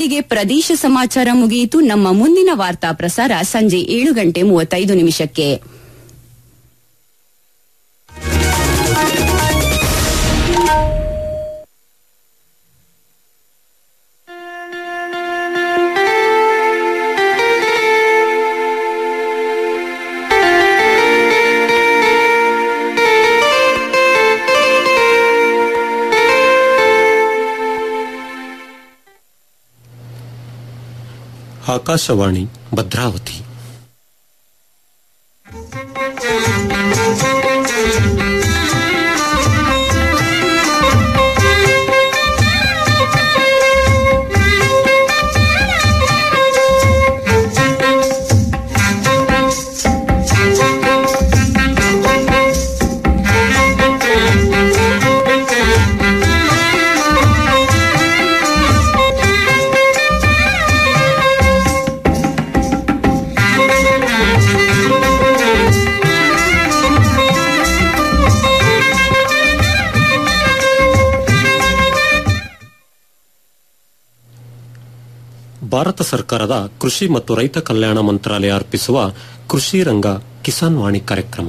ಇಲ್ಲಿಗೆ ಪ್ರದೇಶ ಸಮಾಚಾರ ಮುಗಿಯಿತು ನಮ್ಮ ಮುಂದಿನ ವಾರ್ತಾ ಪ್ರಸಾರ ಸಂಜೆ ಏಳು ಗಂಟೆ ಮೂವತ್ತೈದು ನಿಮಿಷಕ್ಕೆ ಆಕಾಶವಾಣಿ ಭದ್ರಾವತಿ ಭಾರತ ಸರ್ಕಾರದ ಕೃಷಿ ಮತ್ತು ರೈತ ಕಲ್ಯಾಣ ಮಂತ್ರಾಲಯ ಅರ್ಪಿಸುವ ಕೃಷಿ ರಂಗ ಕಿಸಾನ್ ವಾಣಿ ಕಾರ್ಯಕ್ರಮ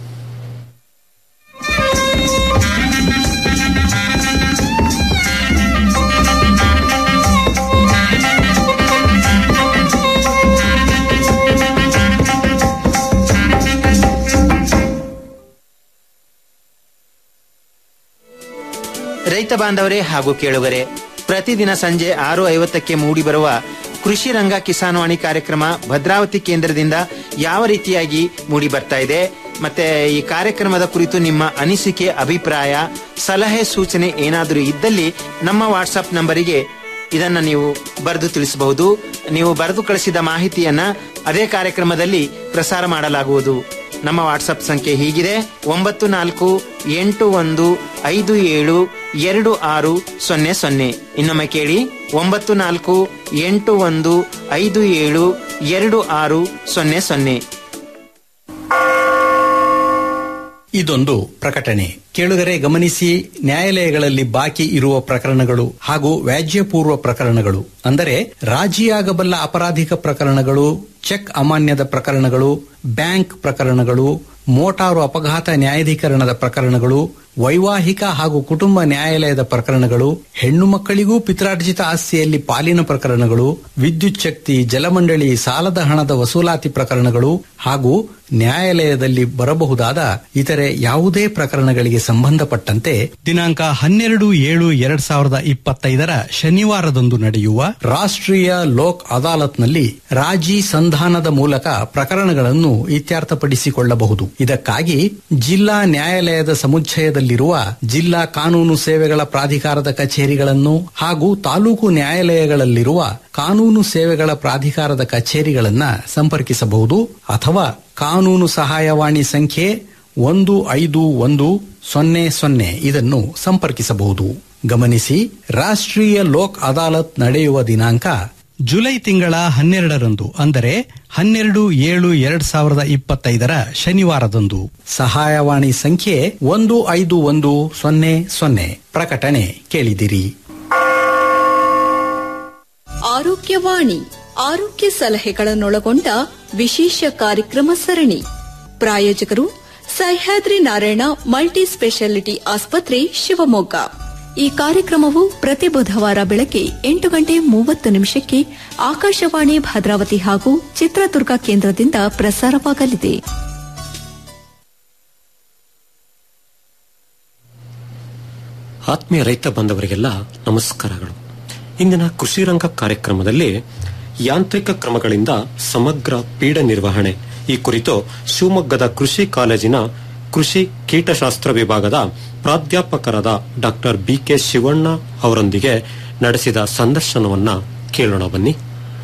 ರೈತ ಬಾಂಧವರೇ ಹಾಗೂ ಕೇಳುಗರೆ ಪ್ರತಿದಿನ ಸಂಜೆ ಆರು ಐವತ್ತಕ್ಕೆ ಮೂಡಿಬರುವ ಕೃಷಿ ರಂಗ ಕಿಸಾನ್ವಾಣಿ ಕಾರ್ಯಕ್ರಮ ಭದ್ರಾವತಿ ಕೇಂದ್ರದಿಂದ ಯಾವ ರೀತಿಯಾಗಿ ಮೂಡಿ ಬರ್ತಾ ಇದೆ ಮತ್ತೆ ಈ ಕಾರ್ಯಕ್ರಮದ ಕುರಿತು ನಿಮ್ಮ ಅನಿಸಿಕೆ ಅಭಿಪ್ರಾಯ ಸಲಹೆ ಸೂಚನೆ ಏನಾದರೂ ಇದ್ದಲ್ಲಿ ನಮ್ಮ ವಾಟ್ಸಪ್ ನಂಬರಿಗೆ ಇದನ್ನ ನೀವು ಬರೆದು ತಿಳಿಸಬಹುದು ನೀವು ಬರೆದು ಕಳಿಸಿದ ಮಾಹಿತಿಯನ್ನ ಅದೇ ಕಾರ್ಯಕ್ರಮದಲ್ಲಿ ಪ್ರಸಾರ ಮಾಡಲಾಗುವುದು ನಮ್ಮ ವಾಟ್ಸಪ್ ಸಂಖ್ಯೆ ಹೀಗಿದೆ ಒಂಬತ್ತು ನಾಲ್ಕು ಎಂಟು ಒಂದು ಐದು ಏಳು ಎರಡು ಆರು ಸೊನ್ನೆ ಸೊನ್ನೆ ಇನ್ನೊಮ್ಮೆ ಕೇಳಿ ಒಂಬತ್ತು ನಾಲ್ಕು ಎಂಟು ಒಂದು ಐದು ಏಳು ಎರಡು ಆರು ಸೊನ್ನೆ ಸೊನ್ನೆ ಇದೊಂದು ಪ್ರಕಟಣೆ ಕೇಳುಗರೆ ಗಮನಿಸಿ ನ್ಯಾಯಾಲಯಗಳಲ್ಲಿ ಬಾಕಿ ಇರುವ ಪ್ರಕರಣಗಳು ಹಾಗೂ ವ್ಯಾಜ್ಯಪೂರ್ವ ಪ್ರಕರಣಗಳು ಅಂದರೆ ರಾಜಿಯಾಗಬಲ್ಲ ಅಪರಾಧಿಕ ಪ್ರಕರಣಗಳು ಚೆಕ್ ಅಮಾನ್ಯದ ಪ್ರಕರಣಗಳು ಬ್ಯಾಂಕ್ ಪ್ರಕರಣಗಳು ಮೋಟಾರು ಅಪಘಾತ ನ್ಯಾಯಾಧೀಕರಣದ ಪ್ರಕರಣಗಳು ವೈವಾಹಿಕ ಹಾಗೂ ಕುಟುಂಬ ನ್ಯಾಯಾಲಯದ ಪ್ರಕರಣಗಳು ಹೆಣ್ಣು ಮಕ್ಕಳಿಗೂ ಪಿತ್ರಾರ್ಜಿತ ಆಸ್ತಿಯಲ್ಲಿ ಪಾಲಿನ ಪ್ರಕರಣಗಳು ವಿದ್ಯುತ್ ಶಕ್ತಿ ಜಲಮಂಡಳಿ ಸಾಲದ ಹಣದ ವಸೂಲಾತಿ ಪ್ರಕರಣಗಳು ಹಾಗೂ ನ್ಯಾಯಾಲಯದಲ್ಲಿ ಬರಬಹುದಾದ ಇತರೆ ಯಾವುದೇ ಪ್ರಕರಣಗಳಿಗೆ ಸಂಬಂಧಪಟ್ಟಂತೆ ದಿನಾಂಕ ಹನ್ನೆರಡು ಏಳು ಎರಡ್ ಸಾವಿರದ ಇಪ್ಪತ್ತೈದರ ಶನಿವಾರದಂದು ನಡೆಯುವ ರಾಷ್ಟ್ರೀಯ ಲೋಕ್ ಅದಾಲತ್ನಲ್ಲಿ ರಾಜಿ ಸಂಧಾನದ ಮೂಲಕ ಪ್ರಕರಣಗಳನ್ನು ಇತ್ಯರ್ಥಪಡಿಸಿಕೊಳ್ಳಬಹುದು ಇದಕ್ಕಾಗಿ ಜಿಲ್ಲಾ ನ್ಯಾಯಾಲಯದ ಸಮುಚ್ಚಯದಲ್ಲಿರುವ ಜಿಲ್ಲಾ ಕಾನೂನು ಸೇವೆಗಳ ಪ್ರಾಧಿಕಾರದ ಕಚೇರಿಗಳನ್ನು ಹಾಗೂ ತಾಲೂಕು ನ್ಯಾಯಾಲಯಗಳಲ್ಲಿರುವ ಕಾನೂನು ಸೇವೆಗಳ ಪ್ರಾಧಿಕಾರದ ಕಚೇರಿಗಳನ್ನ ಸಂಪರ್ಕಿಸಬಹುದು ಅಥವಾ ಕಾನೂನು ಸಹಾಯವಾಣಿ ಸಂಖ್ಯೆ ಒಂದು ಐದು ಒಂದು ಸೊನ್ನೆ ಸೊನ್ನೆ ಇದನ್ನು ಸಂಪರ್ಕಿಸಬಹುದು ಗಮನಿಸಿ ರಾಷ್ಟ್ರೀಯ ಲೋಕ್ ಅದಾಲತ್ ನಡೆಯುವ ದಿನಾಂಕ ಜುಲೈ ತಿಂಗಳ ಹನ್ನೆರಡರಂದು ಅಂದರೆ ಹನ್ನೆರಡು ಏಳು ಎರಡ್ ಸಾವಿರದ ಇಪ್ಪತ್ತೈದರ ಶನಿವಾರದಂದು ಸಹಾಯವಾಣಿ ಸಂಖ್ಯೆ ಒಂದು ಐದು ಒಂದು ಸೊನ್ನೆ ಸೊನ್ನೆ ಪ್ರಕಟಣೆ ಕೇಳಿದಿರಿ ಆರೋಗ್ಯವಾಣಿ ಆರೋಗ್ಯ ಸಲಹೆಗಳನ್ನೊಳಗೊಂಡ ವಿಶೇಷ ಕಾರ್ಯಕ್ರಮ ಸರಣಿ ಪ್ರಾಯೋಜಕರು ಸಹ್ಯಾದ್ರಿ ನಾರಾಯಣ ಮಲ್ಟಿ ಸ್ಪೆಷಾಲಿಟಿ ಆಸ್ಪತ್ರೆ ಶಿವಮೊಗ್ಗ ಈ ಕಾರ್ಯಕ್ರಮವು ಪ್ರತಿ ಬುಧವಾರ ಬೆಳಗ್ಗೆ ಎಂಟು ಗಂಟೆ ಮೂವತ್ತು ನಿಮಿಷಕ್ಕೆ ಆಕಾಶವಾಣಿ ಭದ್ರಾವತಿ ಹಾಗೂ ಚಿತ್ರದುರ್ಗ ಕೇಂದ್ರದಿಂದ ಪ್ರಸಾರವಾಗಲಿದೆ ಆತ್ಮೀಯ ರೈತ ಬಾಂಧವರಿಗೆಲ್ಲ ನಮಸ್ಕಾರಗಳು ಇಂದಿನ ಕೃಷಿ ರಂಗ ಕಾರ್ಯಕ್ರಮದಲ್ಲಿ ಯಾಂತ್ರಿಕ ಕ್ರಮಗಳಿಂದ ಸಮಗ್ರ ಪೀಡ ನಿರ್ವಹಣೆ ಈ ಕುರಿತು ಶಿವಮೊಗ್ಗದ ಕೃಷಿ ಕಾಲೇಜಿನ ಕೃಷಿ ಕೀಟಶಾಸ್ತ್ರ ವಿಭಾಗದ ಪ್ರಾಧ್ಯಾಪಕರಾದ ಡಾಕ್ಟರ್ ಬಿಕೆ ಶಿವಣ್ಣ ಅವರೊಂದಿಗೆ ನಡೆಸಿದ ಸಂದರ್ಶನವನ್ನ ಕೇಳೋಣ ಬನ್ನಿ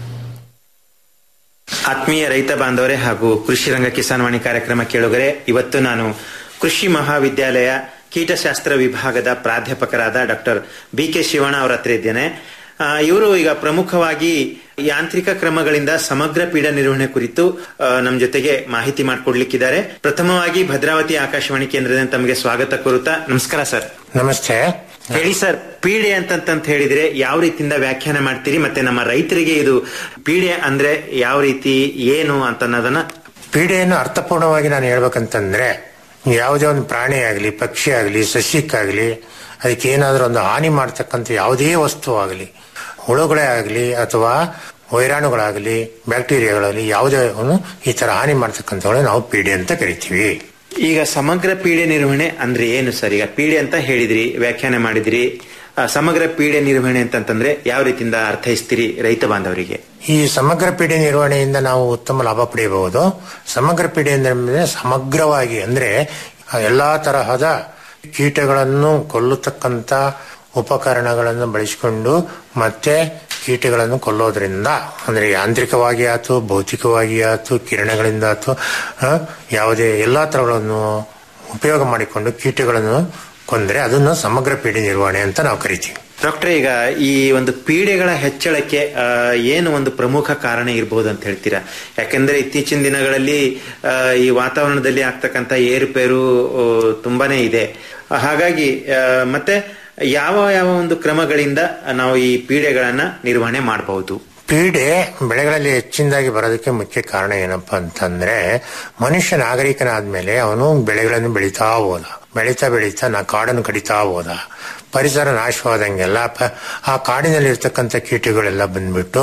ಆತ್ಮೀಯ ರೈತ ಬಾಂಧವರೇ ಹಾಗೂ ಕೃಷಿ ರಂಗ ಕಿಸಾನ್ ವಾಣಿ ಕಾರ್ಯಕ್ರಮ ಕೇಳುಗರೆ ಇವತ್ತು ನಾನು ಕೃಷಿ ಮಹಾವಿದ್ಯಾಲಯ ಕೀಟಶಾಸ್ತ್ರ ವಿಭಾಗದ ಪ್ರಾಧ್ಯಾಪಕರಾದ ಡಾಕ್ಟರ್ ಬಿ ಕೆ ಶಿವಣ್ಣ ಅವರ ಹತ್ರ ಇದ್ದೇನೆ ಇವರು ಈಗ ಪ್ರಮುಖವಾಗಿ ಯಾಂತ್ರಿಕ ಕ್ರಮಗಳಿಂದ ಸಮಗ್ರ ಪೀಡ ನಿರ್ವಹಣೆ ಕುರಿತು ನಮ್ಮ ಜೊತೆಗೆ ಮಾಹಿತಿ ಮಾಡಿಕೊಡ್ಲಿಕ್ಕಿದ್ದಾರೆ ಪ್ರಥಮವಾಗಿ ಭದ್ರಾವತಿ ಆಕಾಶವಾಣಿ ಕೇಂದ್ರದಿಂದ ತಮಗೆ ಸ್ವಾಗತ ಕೋರುತ್ತಾ ನಮಸ್ಕಾರ ಸರ್ ನಮಸ್ತೆ ಹೇಳಿ ಸರ್ ಪೀಡೆ ಅಂತಂತ ಹೇಳಿದ್ರೆ ಯಾವ ರೀತಿಯಿಂದ ವ್ಯಾಖ್ಯಾನ ಮಾಡ್ತೀರಿ ಮತ್ತೆ ನಮ್ಮ ರೈತರಿಗೆ ಇದು ಪೀಡೆ ಅಂದ್ರೆ ಯಾವ ರೀತಿ ಏನು ಅಂತ ಅನ್ನೋದನ್ನ ಪೀಡೆಯನ್ನು ಅರ್ಥಪೂರ್ಣವಾಗಿ ನಾನು ಹೇಳ್ಬೇಕಂತಂದ್ರೆ ಯಾವುದೇ ಒಂದು ಪ್ರಾಣಿ ಆಗಲಿ ಪಕ್ಷಿ ಆಗಲಿ ಸಸ್ಯಕ್ಕಾಗಲಿ ಅದಕ್ಕೆ ಏನಾದರೂ ಒಂದು ಹಾನಿ ಮಾಡ್ತಕ್ಕಂಥ ಯಾವುದೇ ವಸ್ತು ಆಗಲಿ ಹುಳುಗಳೇ ಆಗಲಿ ಅಥವಾ ವೈರಾಣುಗಳಾಗಲಿ ಬ್ಯಾಕ್ಟೀರಿಯಾಗಳಾಗಲಿ ಯಾವುದೇ ಒಂದು ಈ ತರ ಹಾನಿ ಮಾಡ್ತಕ್ಕಂಥವುಗಳನ್ನ ನಾವು ಪೀಡೆ ಅಂತ ಕರಿತೀವಿ ಈಗ ಸಮಗ್ರ ಪೀಡೆ ನಿರ್ವಹಣೆ ಅಂದ್ರೆ ಏನು ಸರ್ ಈಗ ಪೀಡೆ ಅಂತ ಹೇಳಿದ್ರಿ ವ್ಯಾಖ್ಯಾನ ಮಾಡಿದ್ರಿ ಆ, ಸಮಗ್ರ ಪೀಡೆ ನಿರ್ವಹಣೆ ಅಂತಂತಂದ್ರೆ ಯಾವ ರೀತಿಯಿಂದ ಅರ್ಥೈಸ್ತೀರಿ ರೈತ ಬಾಂಧವರಿಗೆ ಈ ಸಮಗ್ರ ಪೀಡೆ ನಿರ್ವಹಣೆಯಿಂದ ನಾವು ಉತ್ತಮ ಲಾಭ ಪಡೆಯಬಹುದು ಸಮಗ್ರ ಪೀಡೆ ಅಂದ್ರೆ ಸಮಗ್ರವಾಗಿ ಅಂದ್ರೆ ಎಲ್ಲಾ ತರಹದ ಕೀಟಗಳನ್ನು ಕೊಲ್ಲತಕ್ಕಂತ ಉಪಕರಣಗಳನ್ನು ಬಳಸಿಕೊಂಡು ಮತ್ತೆ ಕೀಟಗಳನ್ನು ಕೊಲ್ಲೋದ್ರಿಂದ ಅಂದ್ರೆ ಯಾಂತ್ರಿಕವಾಗಿ ಆಯ್ತು ಭೌತಿಕವಾಗಿ ಆಯ್ತು ಕಿರಣಗಳಿಂದ ಆಯ್ತು ಆ, ಯಾವುದೇ ಎಲ್ಲಾ ತರಗಳನ್ನು ಉಪಯೋಗ ಮಾಡಿಕೊಂಡು ಕೀಟಗಳನ್ನು ಕೊಂದ್ರೆ ಅದನ್ನು ಸಮಗ್ರ ಪೀಡೆ ನಿರ್ವಹಣೆ ಅಂತ ನಾವು ಕರಿತೀವಿ ಡಾಕ್ಟರ್ ಈಗ ಈ ಒಂದು ಪೀಡೆಗಳ ಹೆಚ್ಚಳಕ್ಕೆ ಆ, ಏನು ಒಂದು ಪ್ರಮುಖ ಕಾರಣ ಇರಬಹುದು ಅಂತ ಹೇಳ್ತೀರಾ ಯಾಕಂದ್ರೆ ಇತ್ತೀಚಿನ ದಿನಗಳಲ್ಲಿ ಆ, ಈ ವಾತಾವರಣದಲ್ಲಿ ಆಗ್ತಕ್ಕಂಥ ಏರುಪೇರು ಆ, ತುಂಬಾನೇ ಇದೆ ಆ, ಹಾಗಾಗಿ ಆ, ಮತ್ತೆ ಯಾವ ಯಾವ ಒಂದು ಕ್ರಮಗಳಿಂದ ನಾವು ಈ ಪೀಡೆಗಳನ್ನ ನಿರ್ವಹಣೆ ಮಾಡಬಹುದು ಪೀಡೆ ಬೆಳೆಗಳಲ್ಲಿ ಹೆಚ್ಚಿನದಾಗಿ ಬರೋದಕ್ಕೆ ಮುಖ್ಯ ಕಾರಣ ಏನಪ್ಪಾ ಅಂತಂದ್ರೆ ಮನುಷ್ಯ ನಾಗರಿಕನಾದ್ಮೇಲೆ ಅವನು ಬೆಳೆಗಳನ್ನು ಬೆಳೀತಾ ಹೋದ ಬೆಳೀತಾ ಬೆಳೀತಾ ನಾ ಕಾಡನ್ನು ಕಡಿತಾ ಹೋದ ಪರಿಸರ ನಾಶವಾದಂಗೆಲ್ಲ ಪ- ಆ ಕಾಡಿನಲ್ಲಿ ಇರ್ತಕ್ಕಂಥ ಕೀಟಗಳೆಲ್ಲ ಬಂದ್ಬಿಟ್ಟು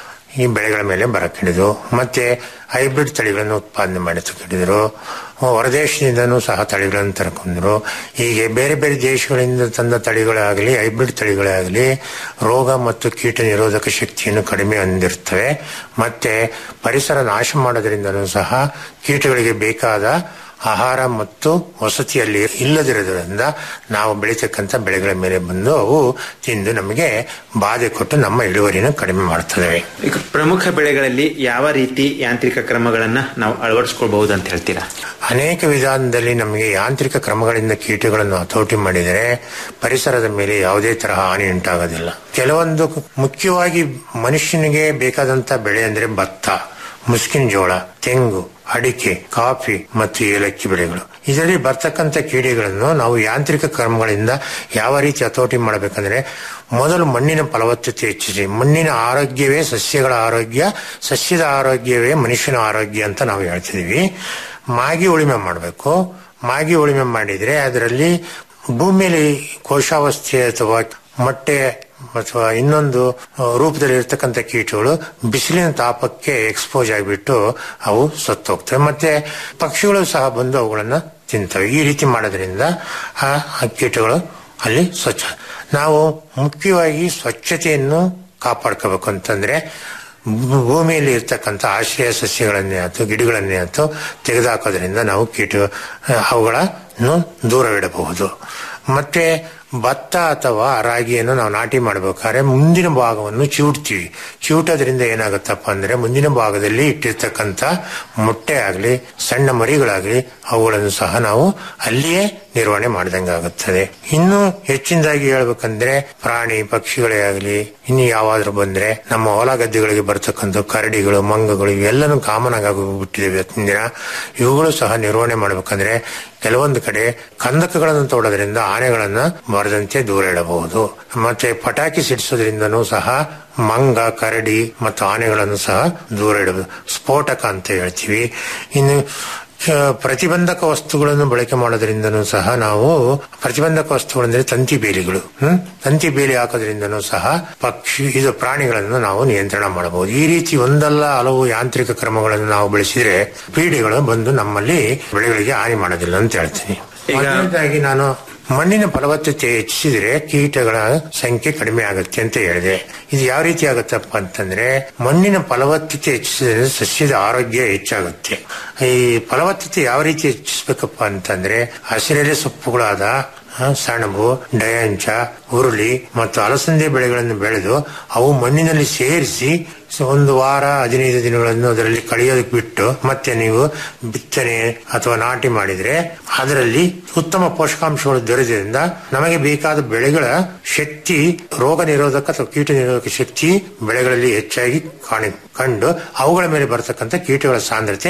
ಈ ಬೆಳೆಗಳ ಮೇಲೆ ಬರಕ್ಕಿಡಿದು ಮತ್ತೆ ಹೈಬ್ರಿಡ್ ತಳಿಗಳನ್ನು ಉತ್ಪಾದನೆ ಮಾಡಿ ತಗೊಂಡಿದ್ರು ಹೊರದೇಶದಿಂದನೂ ಸಹ ತಳಿಗಳನ್ನು ತರ್ಕೊಂಡ್ರು ಹೀಗೆ ಬೇರೆ ಬೇರೆ ದೇಶಗಳಿಂದ ತಂದ ತಳಿಗಳಾಗಲಿ ಹೈಬ್ರಿಡ್ ತಳಿಗಳೇ ಆಗಲಿ ರೋಗ ಮತ್ತು ಕೀಟ ನಿರೋಧಕ ಶಕ್ತಿಯನ್ನು ಕಡಿಮೆ ಹೊಂದಿರ್ತವೆ ಮತ್ತೆ ಪರಿಸರ ನಾಶ ಮಾಡೋದ್ರಿಂದನೂ ಸಹ ಕೀಟಗಳಿಗೆ ಬೇಕಾದ ಆಹಾರ ಮತ್ತು ವಸತಿಯಲ್ಲಿ ಇಲ್ಲದಿರೋದ್ರಿಂದ ನಾವು ಬೆಳೀತಕ್ಕಂಥ ಬೆಳೆಗಳ ಮೇಲೆ ಬಂದು ಅವು ತಿಂದು ನಮಗೆ ಬಾಧೆ ಕೊಟ್ಟು ನಮ್ಮ ಇಳುವರಿನ ಕಡಿಮೆ ಮಾಡ್ತವೆ ಈಗ ಪ್ರಮುಖ ಬೆಳೆಗಳಲ್ಲಿ ಯಾವ ರೀತಿ ಯಾಂತ್ರಿಕ ಕ್ರಮಗಳನ್ನ ನಾವು ಅಳವಡಿಸ್ಕೊಳ್ಬಹುದು ಅಂತ ಹೇಳ್ತೀರಾ ಅನೇಕ ವಿಧಾನದಲ್ಲಿ ನಮಗೆ ಯಾಂತ್ರಿಕ ಕ್ರಮಗಳಿಂದ ಕೀಟಗಳನ್ನು ಹತೋಟಿ ಮಾಡಿದರೆ ಪರಿಸರದ ಮೇಲೆ ಯಾವುದೇ ತರಹ ಹಾನಿ ಉಂಟಾಗೋದಿಲ್ಲ ಕೆಲವೊಂದು ಮುಖ್ಯವಾಗಿ ಮನುಷ್ಯನಿಗೆ ಬೇಕಾದಂತ ಬೆಳೆ ಅಂದ್ರೆ ಭತ್ತ ಮುಸ್ಕಿನ ಜೋಳ ತೆಂಗು ಅಡಿಕೆ ಕಾಫಿ ಮತ್ತು ಏಲಕ್ಕಿ ಬೆಳೆಗಳು ಇದರಲ್ಲಿ ಬರ್ತಕ್ಕಂಥ ಕೀಡೆಗಳನ್ನು ನಾವು ಯಾಂತ್ರಿಕ ಕ್ರಮಗಳಿಂದ ಯಾವ ರೀತಿ ಹತೋಟಿ ಮಾಡಬೇಕಂದ್ರೆ ಮೊದಲು ಮಣ್ಣಿನ ಫಲವತ್ತತೆ ಹೆಚ್ಚಿಸಿ ಮಣ್ಣಿನ ಆರೋಗ್ಯವೇ ಸಸ್ಯಗಳ ಆರೋಗ್ಯ ಸಸ್ಯದ ಆರೋಗ್ಯವೇ ಮನುಷ್ಯನ ಆರೋಗ್ಯ ಅಂತ ನಾವು ಹೇಳ್ತಿದೀವಿ ಮಾಗಿ ಉಳಿಮೆ ಮಾಡಬೇಕು ಮಾಗಿ ಉಳಿಮೆ ಮಾಡಿದ್ರೆ ಅದರಲ್ಲಿ ಭೂಮಿಯಲ್ಲಿ ಕೋಶಾವಸ್ಥೆ ಅಥವಾ ಮೊಟ್ಟೆ ಅಥವಾ ಇನ್ನೊಂದು ಆ, ರೂಪದಲ್ಲಿ ಇರ್ತಕ್ಕಂಥ ಕೀಟಗಳು ಬಿಸಿಲಿನ ತಾಪಕ್ಕೆ ಎಕ್ಸ್ಪೋಸ್ ಆಗಿಬಿಟ್ಟು ಅವು ಸತ್ತೋಗ್ತವೆ ಮತ್ತೆ ಪಕ್ಷಿಗಳು ಸಹ ಬಂದು ಅವುಗಳನ್ನ ತಿಂತವೆ ಈ ರೀತಿ ಮಾಡೋದ್ರಿಂದ ಆ ಆ ಕೀಟಗಳು ಅಲ್ಲಿ ಸ್ವಚ್ಛ ನಾವು ಮುಖ್ಯವಾಗಿ ಸ್ವಚ್ಛತೆಯನ್ನು ಕಾಪಾಡ್ಕೋಬೇಕು ಅಂತಂದ್ರೆ ಭೂ- ಭೂಮಿಯಲ್ಲಿ ಇರ್ತಕ್ಕಂಥ ಆಶ್ರಯ ಸಸ್ಯಗಳನ್ನೇ ಆಯ್ತು ಗಿಡಗಳನ್ನೇ ಆಯ್ತು ತೆಗೆದುಹಾಕೋದ್ರಿಂದ ನಾವು ಕೀಟ ಅವುಗಳನ್ನು ದೂರವಿಡಬಹುದು ಮತ್ತೆ ಭತ್ತ ಅಥವಾ ರಾಗಿಯನ್ನು ನಾವು ನಾಟಿ ಮಾಡಬೇಕಾದ್ರೆ ಮುಂದಿನ ಭಾಗವನ್ನು ಚಿವುಟ್ತೀವಿ ಚಿವುಟೋದ್ರಿಂದ ಏನಾಗುತ್ತಪ್ಪ ಅಂದ್ರೆ ಮುಂದಿನ ಭಾಗದಲ್ಲಿ ಇಟ್ಟಿರ್ತಕ್ಕಂಥ ಮೊಟ್ಟೆ ಆಗಲಿ ಸಣ್ಣ ಮರಿಗಳಾಗಲಿ ಅವುಗಳನ್ನು ಸಹ ನಾವು ಅಲ್ಲಿಯೇ ನಿರ್ವಹಣೆ ಮಾಡಿದಂಗೆ ಆಗುತ್ತದೆ ಇನ್ನು ಹೆಚ್ಚಿನದಾಗಿ ಹೇಳ್ಬೇಕಂದ್ರೆ ಪ್ರಾಣಿ ಪಕ್ಷಿಗಳೇ ಆಗಲಿ ಇನ್ನು ಯಾವಾದ್ರೂ ಬಂದ್ರೆ ನಮ್ಮ ಹೊಲ ಗದ್ದೆಗಳಿಗೆ ಬರ್ತಕ್ಕಂಥ ಕರಡಿಗಳು ಮಂಗಗಳು ಇವೆಲ್ಲನೂ ಕಾಮನ್ ಆಗಿ ಹೋಗ್ಬಿಟ್ಟಿದೆ ಇವತ್ತಿನ ದಿನ ಇವುಗಳು ಸಹ ನಿರ್ವಹಣೆ ಮಾಡ್ಬೇಕಂದ್ರೆ ಕೆಲವೊಂದು ಕಡೆ ಕಂದಕಗಳನ್ನು ತೋಡೋದ್ರಿಂದ ಆನೆಗಳನ್ನ ಬರದಂತೆ ದೂರ ಇಡಬಹುದು ಮತ್ತೆ ಪಟಾಕಿ ಸಿಡಿಸೋದ್ರಿಂದನೂ ಸಹ ಮಂಗ ಕರಡಿ ಮತ್ತು ಆನೆಗಳನ್ನು ಸಹ ದೂರ ಇಡಬಹುದು ಸ್ಫೋಟಕ ಅಂತ ಹೇಳ್ತೀವಿ ಇನ್ನು ಆ, ಪ್ರತಿಬಂಧಕ ವಸ್ತುಗಳನ್ನು ಬಳಕೆ ಮಾಡೋದ್ರಿಂದನೂ ಸಹ ನಾವು ಪ್ರತಿಬಂಧಕ ವಸ್ತುಗಳಂದ್ರೆ ತಂತಿ ಬೇಲಿಗಳು ಹ್ಮ್ ತಂತಿ ಬೇಲಿ ಹಾಕೋದ್ರಿಂದನೂ ಸಹ ಪಕ್ಷಿ ಇದು ಪ್ರಾಣಿಗಳನ್ನು ನಾವು ನಿಯಂತ್ರಣ ಮಾಡಬಹುದು ಈ ರೀತಿ ಒಂದಲ್ಲ ಹಲವು ಯಾಂತ್ರಿಕ ಕ್ರಮಗಳನ್ನು ನಾವು ಬಳಸಿದ್ರೆ ಪೀಡೆಗಳು ಬಂದು ನಮ್ಮಲ್ಲಿ ಬೆಳೆಗಳಿಗೆ ಹಾನಿ ಮಾಡೋದಿಲ್ಲ ಅಂತ ಹೇಳ್ತೀನಿ ಈಗ- ಮೊದಲನೇದಾಗಿ ನಾನು ಮಣ್ಣಿನ ಫಲವತ್ತತೆ ಹೆಚ್ಚಿಸಿದ್ರೆ ಕೀಟಗಳ ಸಂಖ್ಯೆ ಕಡಿಮೆ ಆಗುತ್ತೆ ಅಂತ ಹೇಳಿದೆ ಇದು ಯಾವ ರೀತಿ ಆಗುತ್ತಪ್ಪ ಅಂತಂದ್ರೆ ಮಣ್ಣಿನ ಫಲವತ್ತತೆ ಹೆಚ್ಚಿಸಿದ್ರೆ ಸಸ್ಯದ ಆರೋಗ್ಯ ಹೆಚ್ಚಾಗುತ್ತೆ ಈ ಫಲವತ್ತತೆ ಯಾವ ರೀತಿ ಹೆಚ್ಚಿಸ್ಬೇಕಪ್ಪ ಅಂತಂದ್ರೆ ಹಸಿರೆಲೆ ಸೊಪ್ಪುಗಳಾದ ಆ, ಸೆಣಬು ಡಯಾಂಚ ಹುರುಳಿ ಮತ್ತು ಅಲಸಂದೆ ಬೆಳೆಗಳನ್ನು ಬೆಳೆದು ಅವು ಮಣ್ಣಿನಲ್ಲಿ ಸೇರಿಸಿ ಸೊ ಒಂದು ವಾರ ಹದಿನೈದು ದಿನಗಳನ್ನು ಅದರಲ್ಲಿ ಕಳೆಯೋದಕ್ಕೆ ಬಿಟ್ಟು ಮತ್ತೆ ನೀವು ಬಿತ್ತನೆ ಅಥವಾ ನಾಟಿ ಮಾಡಿದ್ರೆ ಅದರಲ್ಲಿ ಉತ್ತಮ ಪೋಷಕಾಂಶಗಳು ದೊರೆದ್ರಿಂದ ನಮಗೆ ಬೇಕಾದ ಬೆಳೆಗಳ ಶಕ್ತಿ ರೋಗ ನಿರೋಧಕ ಅಥವಾ ಕೀಟ ನಿರೋಧಕ ಶಕ್ತಿ ಬೆಳೆಗಳಲ್ಲಿ ಹೆಚ್ಚಾಗಿ ಕಾಣಿ ಕಂಡು ಅವುಗಳ ಮೇಲೆ ಬರತಕ್ಕಂಥ ಕೀಟಗಳ ಸಾಂದ್ರತೆ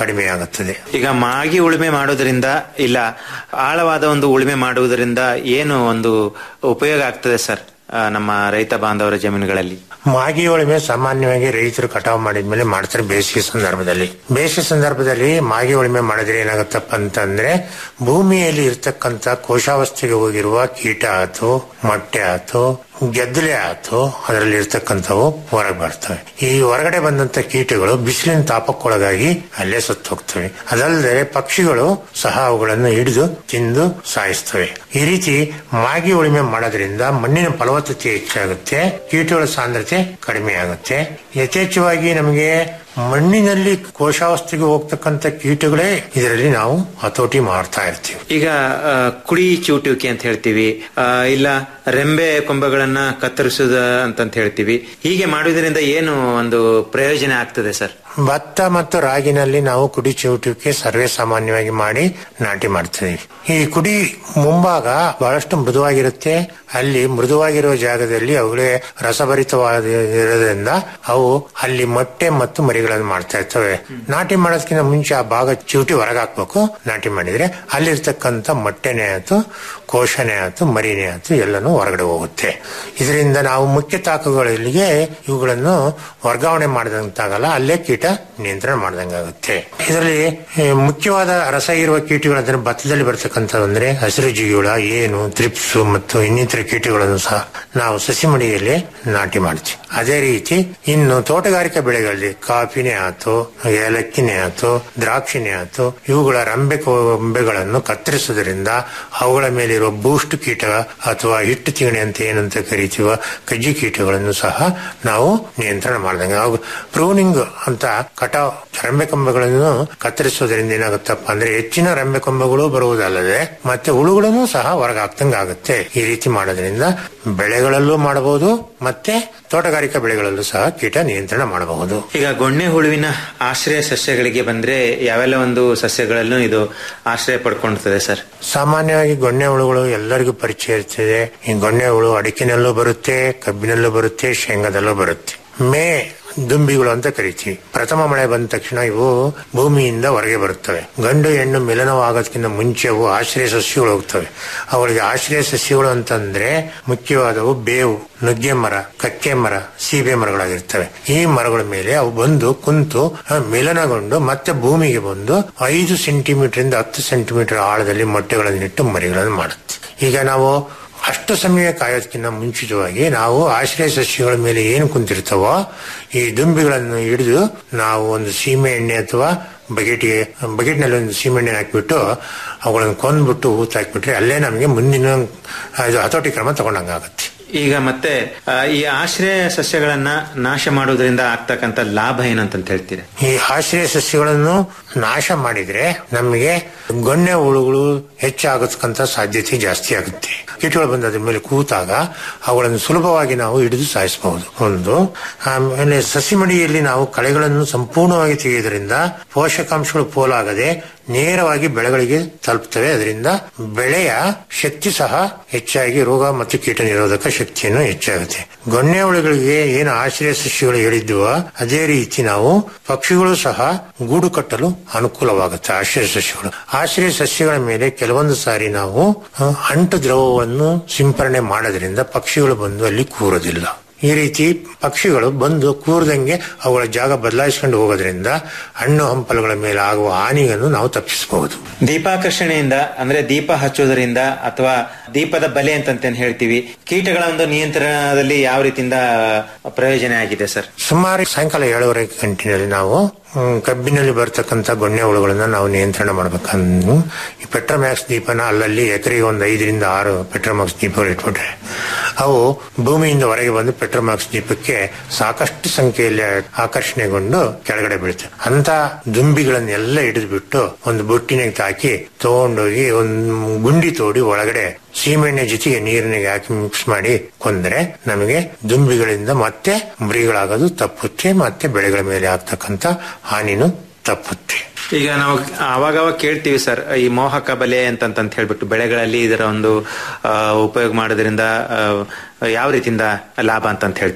ಕಡಿಮೆ ಆಗುತ್ತದೆ ಈಗ ಮಾಗಿ ಉಳುಮೆ ಮಾಡೋದ್ರಿಂದ ಇಲ್ಲ ಆಳವಾದ ಒಂದು ಉಳುಮೆ ಮಾಡುವುದರಿಂದ ಏನು ಒಂದು ಉಪಯೋಗ ಆಗ್ತದೆ ಸರ್ ಆ, ನಮ್ಮ ರೈತ ಬಾಂಧವರ ಜಮೀನುಗಳಲ್ಲಿ ಮಾಗಿ ಉಳುಮೆ ಸಾಮಾನ್ಯವಾಗಿ ರೈತರು ಕಟಾವು ಮಾಡಿದ್ಮೇಲೆ ಮಾಡ್ತಾರೆ ಬೇಸಿಗೆ ಸಂದರ್ಭದಲ್ಲಿ ಬೇಸಿಗೆ ಸಂದರ್ಭದಲ್ಲಿ ಮಾಗಿ ಉಳುಮೆ ಮಾಡಿದ್ರೆ ಏನಾಗುತ್ತಪ್ಪ ಅಂತಂದ್ರೆ ಭೂಮಿಯಲ್ಲಿ ಇರ್ತಕ್ಕಂಥ ಕೋಶಾವಸ್ಥೆಗೆ ಹೋಗಿರುವ ಕೀಟ ಆಯ್ತು ಮೊಟ್ಟೆ ಆಯ್ತು ಗೆದ್ದಲೆ ಆಯ್ತು ಅದರಲ್ಲಿ ಇರ್ತಕ್ಕಂಥವು ಹೊರಗೆ ಬರ್ತವೆ ಈ ಹೊರಗಡೆ ಬಂದಂತ ಕೀಟಗಳು ಬಿಸಿಲಿನ ತಾಪಕ್ಕೊಳಗಾಗಿ ಅಲ್ಲೇ ಸತ್ತು ಹೋಗ್ತವೆ ಅದಲ್ಲದೆ ಪಕ್ಷಿಗಳು ಸಹ ಅವುಗಳನ್ನು ಹಿಡಿದು ತಿಂದು ಸಾಯಿಸ್ತವೆ ಈ ರೀತಿ ಮಾಗಿ ಉಳುಮೆ ಮಾಡೋದ್ರಿಂದ ಮಣ್ಣಿನ ಫಲವತ್ತತೆ ಹೆಚ್ಚಾಗುತ್ತೆ ಕೀಟಗಳ ಸಾಂದ್ರತೆ ಕಡಿಮೆ ಆಗುತ್ತೆ ಯಥೇಚ್ಛವಾಗಿ ನಮಗೆ ಮಣ್ಣಿನಲ್ಲಿ ಕೋಶಾವಸ್ಥೆಗೆ ಹೋಗ್ತಕ್ಕಂಥ ಕೀಟಗಳೇ ಇದರಲ್ಲಿ ನಾವು ಹತೋಟಿ ಮಾಡ್ತಾ ಇರ್ತೀವಿ ಈಗ ಆ, ಕುಡಿ ಚೂಟುವಿಕೆ ಅಂತ ಹೇಳ್ತೀವಿ ಆ, ಇಲ್ಲ ರೆಂಬೆ ಕೊಂಬೆಗಳನ್ನ ಕತ್ತರಿಸುದ ಅಂತಂತ ಹೇಳ್ತೀವಿ ಹೀಗೆ ಮಾಡುವುದರಿಂದ ಏನು ಒಂದು ಪ್ರಯೋಜನ ಆಗ್ತದೆ ಸರ್ ಭತ್ತ ಮತ್ತು ರಾಗಿನಲ್ಲಿ ನಾವು ಕುಡಿ ಚಿವುಟುವಿಕೆ ಸರ್ವೇ ಸಾಮಾನ್ಯವಾಗಿ ಮಾಡಿ ನಾಟಿ ಮಾಡ್ತೀವಿ ಈ ಕುಡಿ ಮುಂಭಾಗ ಬಹಳಷ್ಟು ಮೃದುವಾಗಿರುತ್ತೆ ಅಲ್ಲಿ ಮೃದುವಾಗಿರುವ ಜಾಗದಲ್ಲಿ ಅವುಗಳೇ ರಸಭರಿತವಾದ ಇರೋದ್ರಿಂದ ಅವು ಅಲ್ಲಿ ಮೊಟ್ಟೆ ಮತ್ತು ಮರಿಗಳನ್ನು ಮಾಡ್ತಾ ಇರ್ತವೆ ನಾಟಿ ಮಾಡೋದಕ್ಕಿಂತ ಮುಂಚೆ ಆ ಭಾಗ ಚಿವುಟಿ ಹೊರಗಾಕ್ಬೇಕು ನಾಟಿ ಮಾಡಿದ್ರೆ ಅಲ್ಲಿರ್ತಕ್ಕಂಥ ಮೊಟ್ಟೆನೇ ಆಯ್ತು ಕೋಶನೇ ಆಯ್ತು ಮರಿನೇ ಆಯ್ತು ಎಲ್ಲನೂ ಹೊರಗಡೆ ಹೋಗುತ್ತೆ ಇದರಿಂದ ನಾವು ಮುಖ್ಯ ತಾಕುಗಳಿಗೆ ಇವುಗಳನ್ನು ವರ್ಗಾವಣೆ ಮಾಡಿದಂತಾಗಲ್ಲ ಅಲ್ಲೇ ಕೀಟ ನಿಯಂತ್ರಣ ಮಾಡ್ದಂಗಾಗುತ್ತೆ ಇದರಲ್ಲಿ ಈ, ಮುಖ್ಯವಾದ ರಸ ಇರುವ ಕೀಟಗಳು ಅಂದ್ರೆ ಭತ್ತದಲ್ಲಿ ಬರ್ತಕ್ಕಂಥದ್ದು ಅಂದ್ರೆ ಹಸಿರು ಜಿಗಿಹುಳ ಏನು ತ್ರಿಪ್ಸು ಮತ್ತು ಇನ್ನಿತರ ಕೀಟಗಳನ್ನು ಸಹ ನಾವು ಸಸಿ ಮಡಿಯಲ್ಲಿ ನಾಟಿ ಮಾಡ್ತೀವಿ ಅದೇ ರೀತಿ ಇನ್ನು ತೋಟಗಾರಿಕಾ ಬೆಳೆಗಳಲ್ಲಿ ಕಾಫಿನೇ ಆಯ್ತು ಏಲಕ್ಕಿನೇ ಆಯ್ತು ದ್ರಾಕ್ಷಿನೇ ಆಯ್ತು ಇವುಗಳ ರಂಬೆ ಕೊಂಬೆಗಳನ್ನು ಕತ್ತರಿಸುವುದರಿಂದ ಅವುಗಳ ಮೇಲಿರುವ ಬೂಸ್ಟ್ ಕೀಟ ಅಥವಾ ಹಿಟ್ಟು ತಿಗಣೆ ಅಂತ ಏನಂತ ಕರಿತೀವ ಕಜ್ಜಿ ಕೀಟಗಳನ್ನು ಸಹ ನಾವು ನಿಯಂತ್ರಣ ಮಾಡ್ದಂಗೆ ಅವು ಪ್ರೂನಿಂಗ್ ಅಂತ ಕಟಾವ್ ರೆಂಬೆ ಕೊಂಬೆಗಳನ್ನು ಕತ್ತರಿಸೋದ್ರಿಂದ ಏನಾಗುತ್ತಪ್ಪ ಅಂದ್ರೆ ಹೆಚ್ಚಿನ ರೆಂಬೆ ಕೊಂಬೆಗಳು ಬರುವುದಲ್ಲದೆ ಮತ್ತೆ ಹುಳುಗಳನ್ನು ಸಹ ಹೊರಗಾಕ್ದಂಗೆ ಆಗುತ್ತೆ ಈ ರೀತಿ ಮಾಡೋದ್ರಿಂದ ಬೆಳೆಗಳಲ್ಲೂ ಮಾಡಬಹುದು ಮತ್ತೆ ತೋಟಗಾರಿಕಾ ಬೆಳೆಗಳಲ್ಲೂ ಸಹ ಕೀಟ ನಿಯಂತ್ರಣ ಮಾಡಬಹುದು ಈಗ ಗೊಣ್ಣೆ ಹುಳುವಿನ ಆಶ್ರಯ ಸಸ್ಯಗಳಿಗೆ ಬಂದ್ರೆ ಯಾವೆಲ್ಲ ಒಂದು ಸಸ್ಯಗಳಲ್ಲೂ ಇದು ಆಶ್ರಯ ಪಡ್ಕೊಂಡಿರ್ತದೆ ಸರ್ ಸಾಮಾನ್ಯವಾಗಿ ಗೊಣ್ಣೆ ಹುಳುಗಳು ಎಲ್ಲರಿಗೂ ಪರಿಚಯ ಇರ್ತದೆ ಈ ಗೊಣ್ಣೆ ಹುಳು ಅಡಿಕೆನಲ್ಲೂ ಬರುತ್ತೆ ಕಬ್ಬಿನಲ್ಲೂ ಬರುತ್ತೆ ಶೇಂಗಾದಲ್ಲೂ ಬರುತ್ತೆ ಮೇ ದುಂಬಿಗಳು ಅಂತ ಕರಿತೀವಿ ಪ್ರಥಮ ಮಳೆ ಬಂದ ತಕ್ಷಣ ಇವು ಭೂಮಿಯಿಂದ ಹೊರಗೆ ಬರುತ್ತವೆ ಗಂಡು ಹೆಣ್ಣು ಮಿಲನವಾಗೋದಕ್ಕಿಂತ ಮುಂಚೆ ಅವು ಆಶ್ರಯ ಸಸ್ಯಗಳು ಹೋಗ್ತವೆ ಅವುಗಳಿಗೆ ಆಶ್ರಯ ಸಸ್ಯಗಳು ಅಂತಂದ್ರೆ ಮುಖ್ಯವಾದವು ಬೇವು ನುಗ್ಗೆ ಮರ ಕಕ್ಕೆ ಮರ ಸೀಬೆ ಮರಗಳಾಗಿರ್ತವೆ ಈ ಮರಗಳ ಮೇಲೆ ಅವು ಬಂದು ಕುಂತು ಆ, ಮಿಲನಗೊಂಡು ಮತ್ತೆ ಭೂಮಿಗೆ ಬಂದು ಐದು ಸೆಂಟಿಮೀಟರ್ ಇಂದ ಹತ್ತು ಸೆಂಟಿಮೀಟರ್ ಆಳದಲ್ಲಿ ಮೊಟ್ಟೆಗಳನ್ನಿಟ್ಟು ಮರಿಗಳನ್ನು ಮಾಡುತ್ತೆ ಈಗ ನಾವು ಅಷ್ಟು ಸಮಯ ಕಾಯೋದಕ್ಕಿಂತ ಮುಂಚಿತವಾಗಿ ನಾವು ಆಶ್ರಯ ಸಸ್ಯಗಳ ಮೇಲೆ ಏನು ಕುಂತಿರ್ತಾವೋ ಈ ದುಂಬಿಗಳನ್ನು ಹಿಡಿದು ನಾವು ಒಂದು ಸೀಮೆ ಎಣ್ಣೆ ಅಥವಾ ಬಕೆಟ್ಗೆ ಬಕೆಟ್ನಲ್ಲಿ ಒಂದು ಸೀಮೆ ಎಣ್ಣೆ ಹಾಕಿಬಿಟ್ಟು ಅವುಗಳನ್ನು ಕೊಂದ್ಬಿಟ್ಟು ಊತ ಹಾಕ್ಬಿಟ್ರೆ ಅಲ್ಲೇ ನಮಗೆ ಮುಂದಿನ ಇದು ಹತೋಟಿ ಕ್ರಮ ತಗೊಂಡಂಗಾಗುತ್ತೆ ಈಗ ಮತ್ತೆ ಆ, ಈ ಆಶ್ರಯ ಸಸ್ಯಗಳನ್ನ ನಾಶ ಮಾಡೋದ್ರಿಂದ ಆಗ್ತಕ್ಕಂತ ಲಾಭ ಏನಂತ ಹೇಳ್ತೀರಾ ಈ ಆಶ್ರಯ ಸಸ್ಯಗಳನ್ನು ನಾಶ ಮಾಡಿದ್ರೆ ನಮಗೆ ಗೊಣ್ಣೆ ಹುಳುಗಳು ಹೆಚ್ಚಾಗತಕ್ಕಂತ ಸಾಧ್ಯತೆ ಜಾಸ್ತಿ ಆಗುತ್ತೆ ಕೀಟಗಳು ಬಂದು ಅದ್ರ ಮೇಲೆ ಕೂತಾಗ ಅವುಗಳನ್ನು ಸುಲಭವಾಗಿ ನಾವು ಹಿಡಿದು ಸಾಯಿಸಬಹುದು ಒಂದು ಆಮೇಲೆ ಸಸಿ ಮಡಿಯಲ್ಲಿ ನಾವು ಕಳೆಗಳನ್ನು ಸಂಪೂರ್ಣವಾಗಿ ತೆಗೆಯುವುದರಿಂದ ಪೋಷಕಾಂಶಗಳು ಪೋಲಾಗದೆ ನೇರವಾಗಿ ಬೆಳೆಗಳಿಗೆ ತಲುಪ್ತವೆ ಅದರಿಂದ ಬೆಳೆಯ ಶಕ್ತಿ ಸಹ ಹೆಚ್ಚಾಗಿ ರೋಗ ಮತ್ತು ಕೀಟ ನಿರೋಧಕ ಶಕ್ತಿಯನ್ನು ಹೆಚ್ಚಾಗುತ್ತೆ ಗೊಣ್ಣೆ ಹುಳುಗಳಿಗೆ ಏನು ಆಶ್ರಯ ಸಸ್ಯಗಳು ಹೇಳಿದ್ವೋ ಅದೇ ರೀತಿ ನಾವು ಪಕ್ಷಿಗಳು ಸಹ ಗೂಡು ಕಟ್ಟಲು ಅನುಕೂಲವಾಗುತ್ತೆ ಆಶ್ರಯ ಸಸ್ಯಗಳು ಆಶ್ರಯ ಸಸ್ಯಗಳ ಮೇಲೆ ಕೆಲವೊಂದು ಸಾರಿ ನಾವು ಆ, ಅಂಟು ದ್ರವವನ್ನು ಸಿಂಪರಣೆ ಮಾಡೋದ್ರಿಂದ ಪಕ್ಷಿಗಳು ಬಂದು ಅಲ್ಲಿ ಕೂರೋದಿಲ್ಲ ಈ ರೀತಿ ಪಕ್ಷಿಗಳು ಬಂದು ಕೂರದಂಗೆ ಅವುಗಳ ಜಾಗ ಬದಲಾಯಿಸಿಕೊಂಡು ಹೋಗೋದ್ರಿಂದ ಹಣ್ಣು ಹಂಪಲುಗಳ ಮೇಲೆ ಆಗುವ ಹಾನಿಯನ್ನು ನಾವು ತಪ್ಪಿಸಬಹುದು ದೀಪಾಕರ್ಷಣೆಯಿಂದ ಅಂದ್ರೆ ದೀಪ ಹಚ್ಚೋದ್ರಿಂದ ಅಥವಾ ದೀಪದ ಬಲೆ ಅಂತಂತೇನ್ ಹೇಳ್ತೀವಿ ಕೀಟಗಳ ಒಂದು ನಿಯಂತ್ರಣದಲ್ಲಿ ಯಾವ ರೀತಿಯಿಂದ ಪ್ರಯೋಜನ ಆಗಿದೆ ಸರ್ ಸುಮಾರು ಸಾಯಂಕಾಲ ಏಳುವರೆ ಗಂಟಿನಲ್ಲಿ ನಾವು ಹ್ಮ್, ಕಬ್ಬಿನಲ್ಲಿ ಬರ್ತಕ್ಕಂಥ ಗೊಣ್ಣೆ ಹುಳುಗಳನ್ನ ನಾವು ನಿಯಂತ್ರಣ ಮಾಡ್ಬೇಕಂದು ಈ ಪೆಟ್ರೋಮ್ಯಾಕ್ಸ್ ದೀಪನ ಅಲ್ಲಲ್ಲಿ ಎಕರೆಗೆ ಒಂದು ಐದರಿಂದ ಆರು ಪೆಟ್ರೋಮ್ಯಾಕ್ಸ್ ದೀಪಗಳು ಇಟ್ಬಿಟ್ರೆ ಅವು ಭೂಮಿಯಿಂದ ಹೊರಗೆ ಬಂದು ಪೆಟ್ರೋಮ್ಯಾಕ್ಸ್ ದೀಪಕ್ಕೆ ಸಾಕಷ್ಟು ಸಂಖ್ಯೆಯಲ್ಲಿ ಆಕರ್ಷಣೆಗೊಂಡು ಕೆಳಗಡೆ ಬೀಳುತ್ತೆ ಅಂತ ದುಂಬಿಗಳನ್ನೆಲ್ಲ ಹಿಡಿದು ಬಿಟ್ಟು ಒಂದು ಬುಟ್ಟಿನಾಗ ಹಾಕಿ ತಗೊಂಡೋಗಿ ಒಂದು ಗುಂಡಿ ತೋಡಿ ಒಳಗಡೆ ಸೀಮೆಣ್ಣೆ ಜೊತೆಗೆ ನೀರಿನಾಗೆ ಹಾಕಿ ಮಿಕ್ಸ್ ಮಾಡಿ ಕೊಂದ್ರೆ ನಮಗೆ ದುಂಬಿಗಳಿಂದ ಮತ್ತೆ ಮರಿಗಳಾಗೋದು ತಪ್ಪುತ್ತೆ ಮತ್ತೆ ಬೆಳೆಗಳ ಮೇಲೆ ಆಗ್ತಕ್ಕಂಥ ಹಾನಿನೂ ತಪ್ಪುತ್ತೆ ಈಗ ನಾವು ಅವಾಗವಾಗ ಕೇಳ್ತೀವಿ ಸರ್ ಈ ಮೋಹಕ ಬಲೆ ಅಂತಂತ ಹೇಳ್ಬಿಟ್ಟು ಬೆಳೆಗಳಲ್ಲಿ ಇದರ ಒಂದು ಆ, ಉಪಯೋಗ ಮಾಡೋದ್ರಿಂದ ಆ, ಯಾವ ರೀತಿಯಿಂದ ಲಾಭ ಅಂತಂತ ಹೇಳ್ತೀರಾ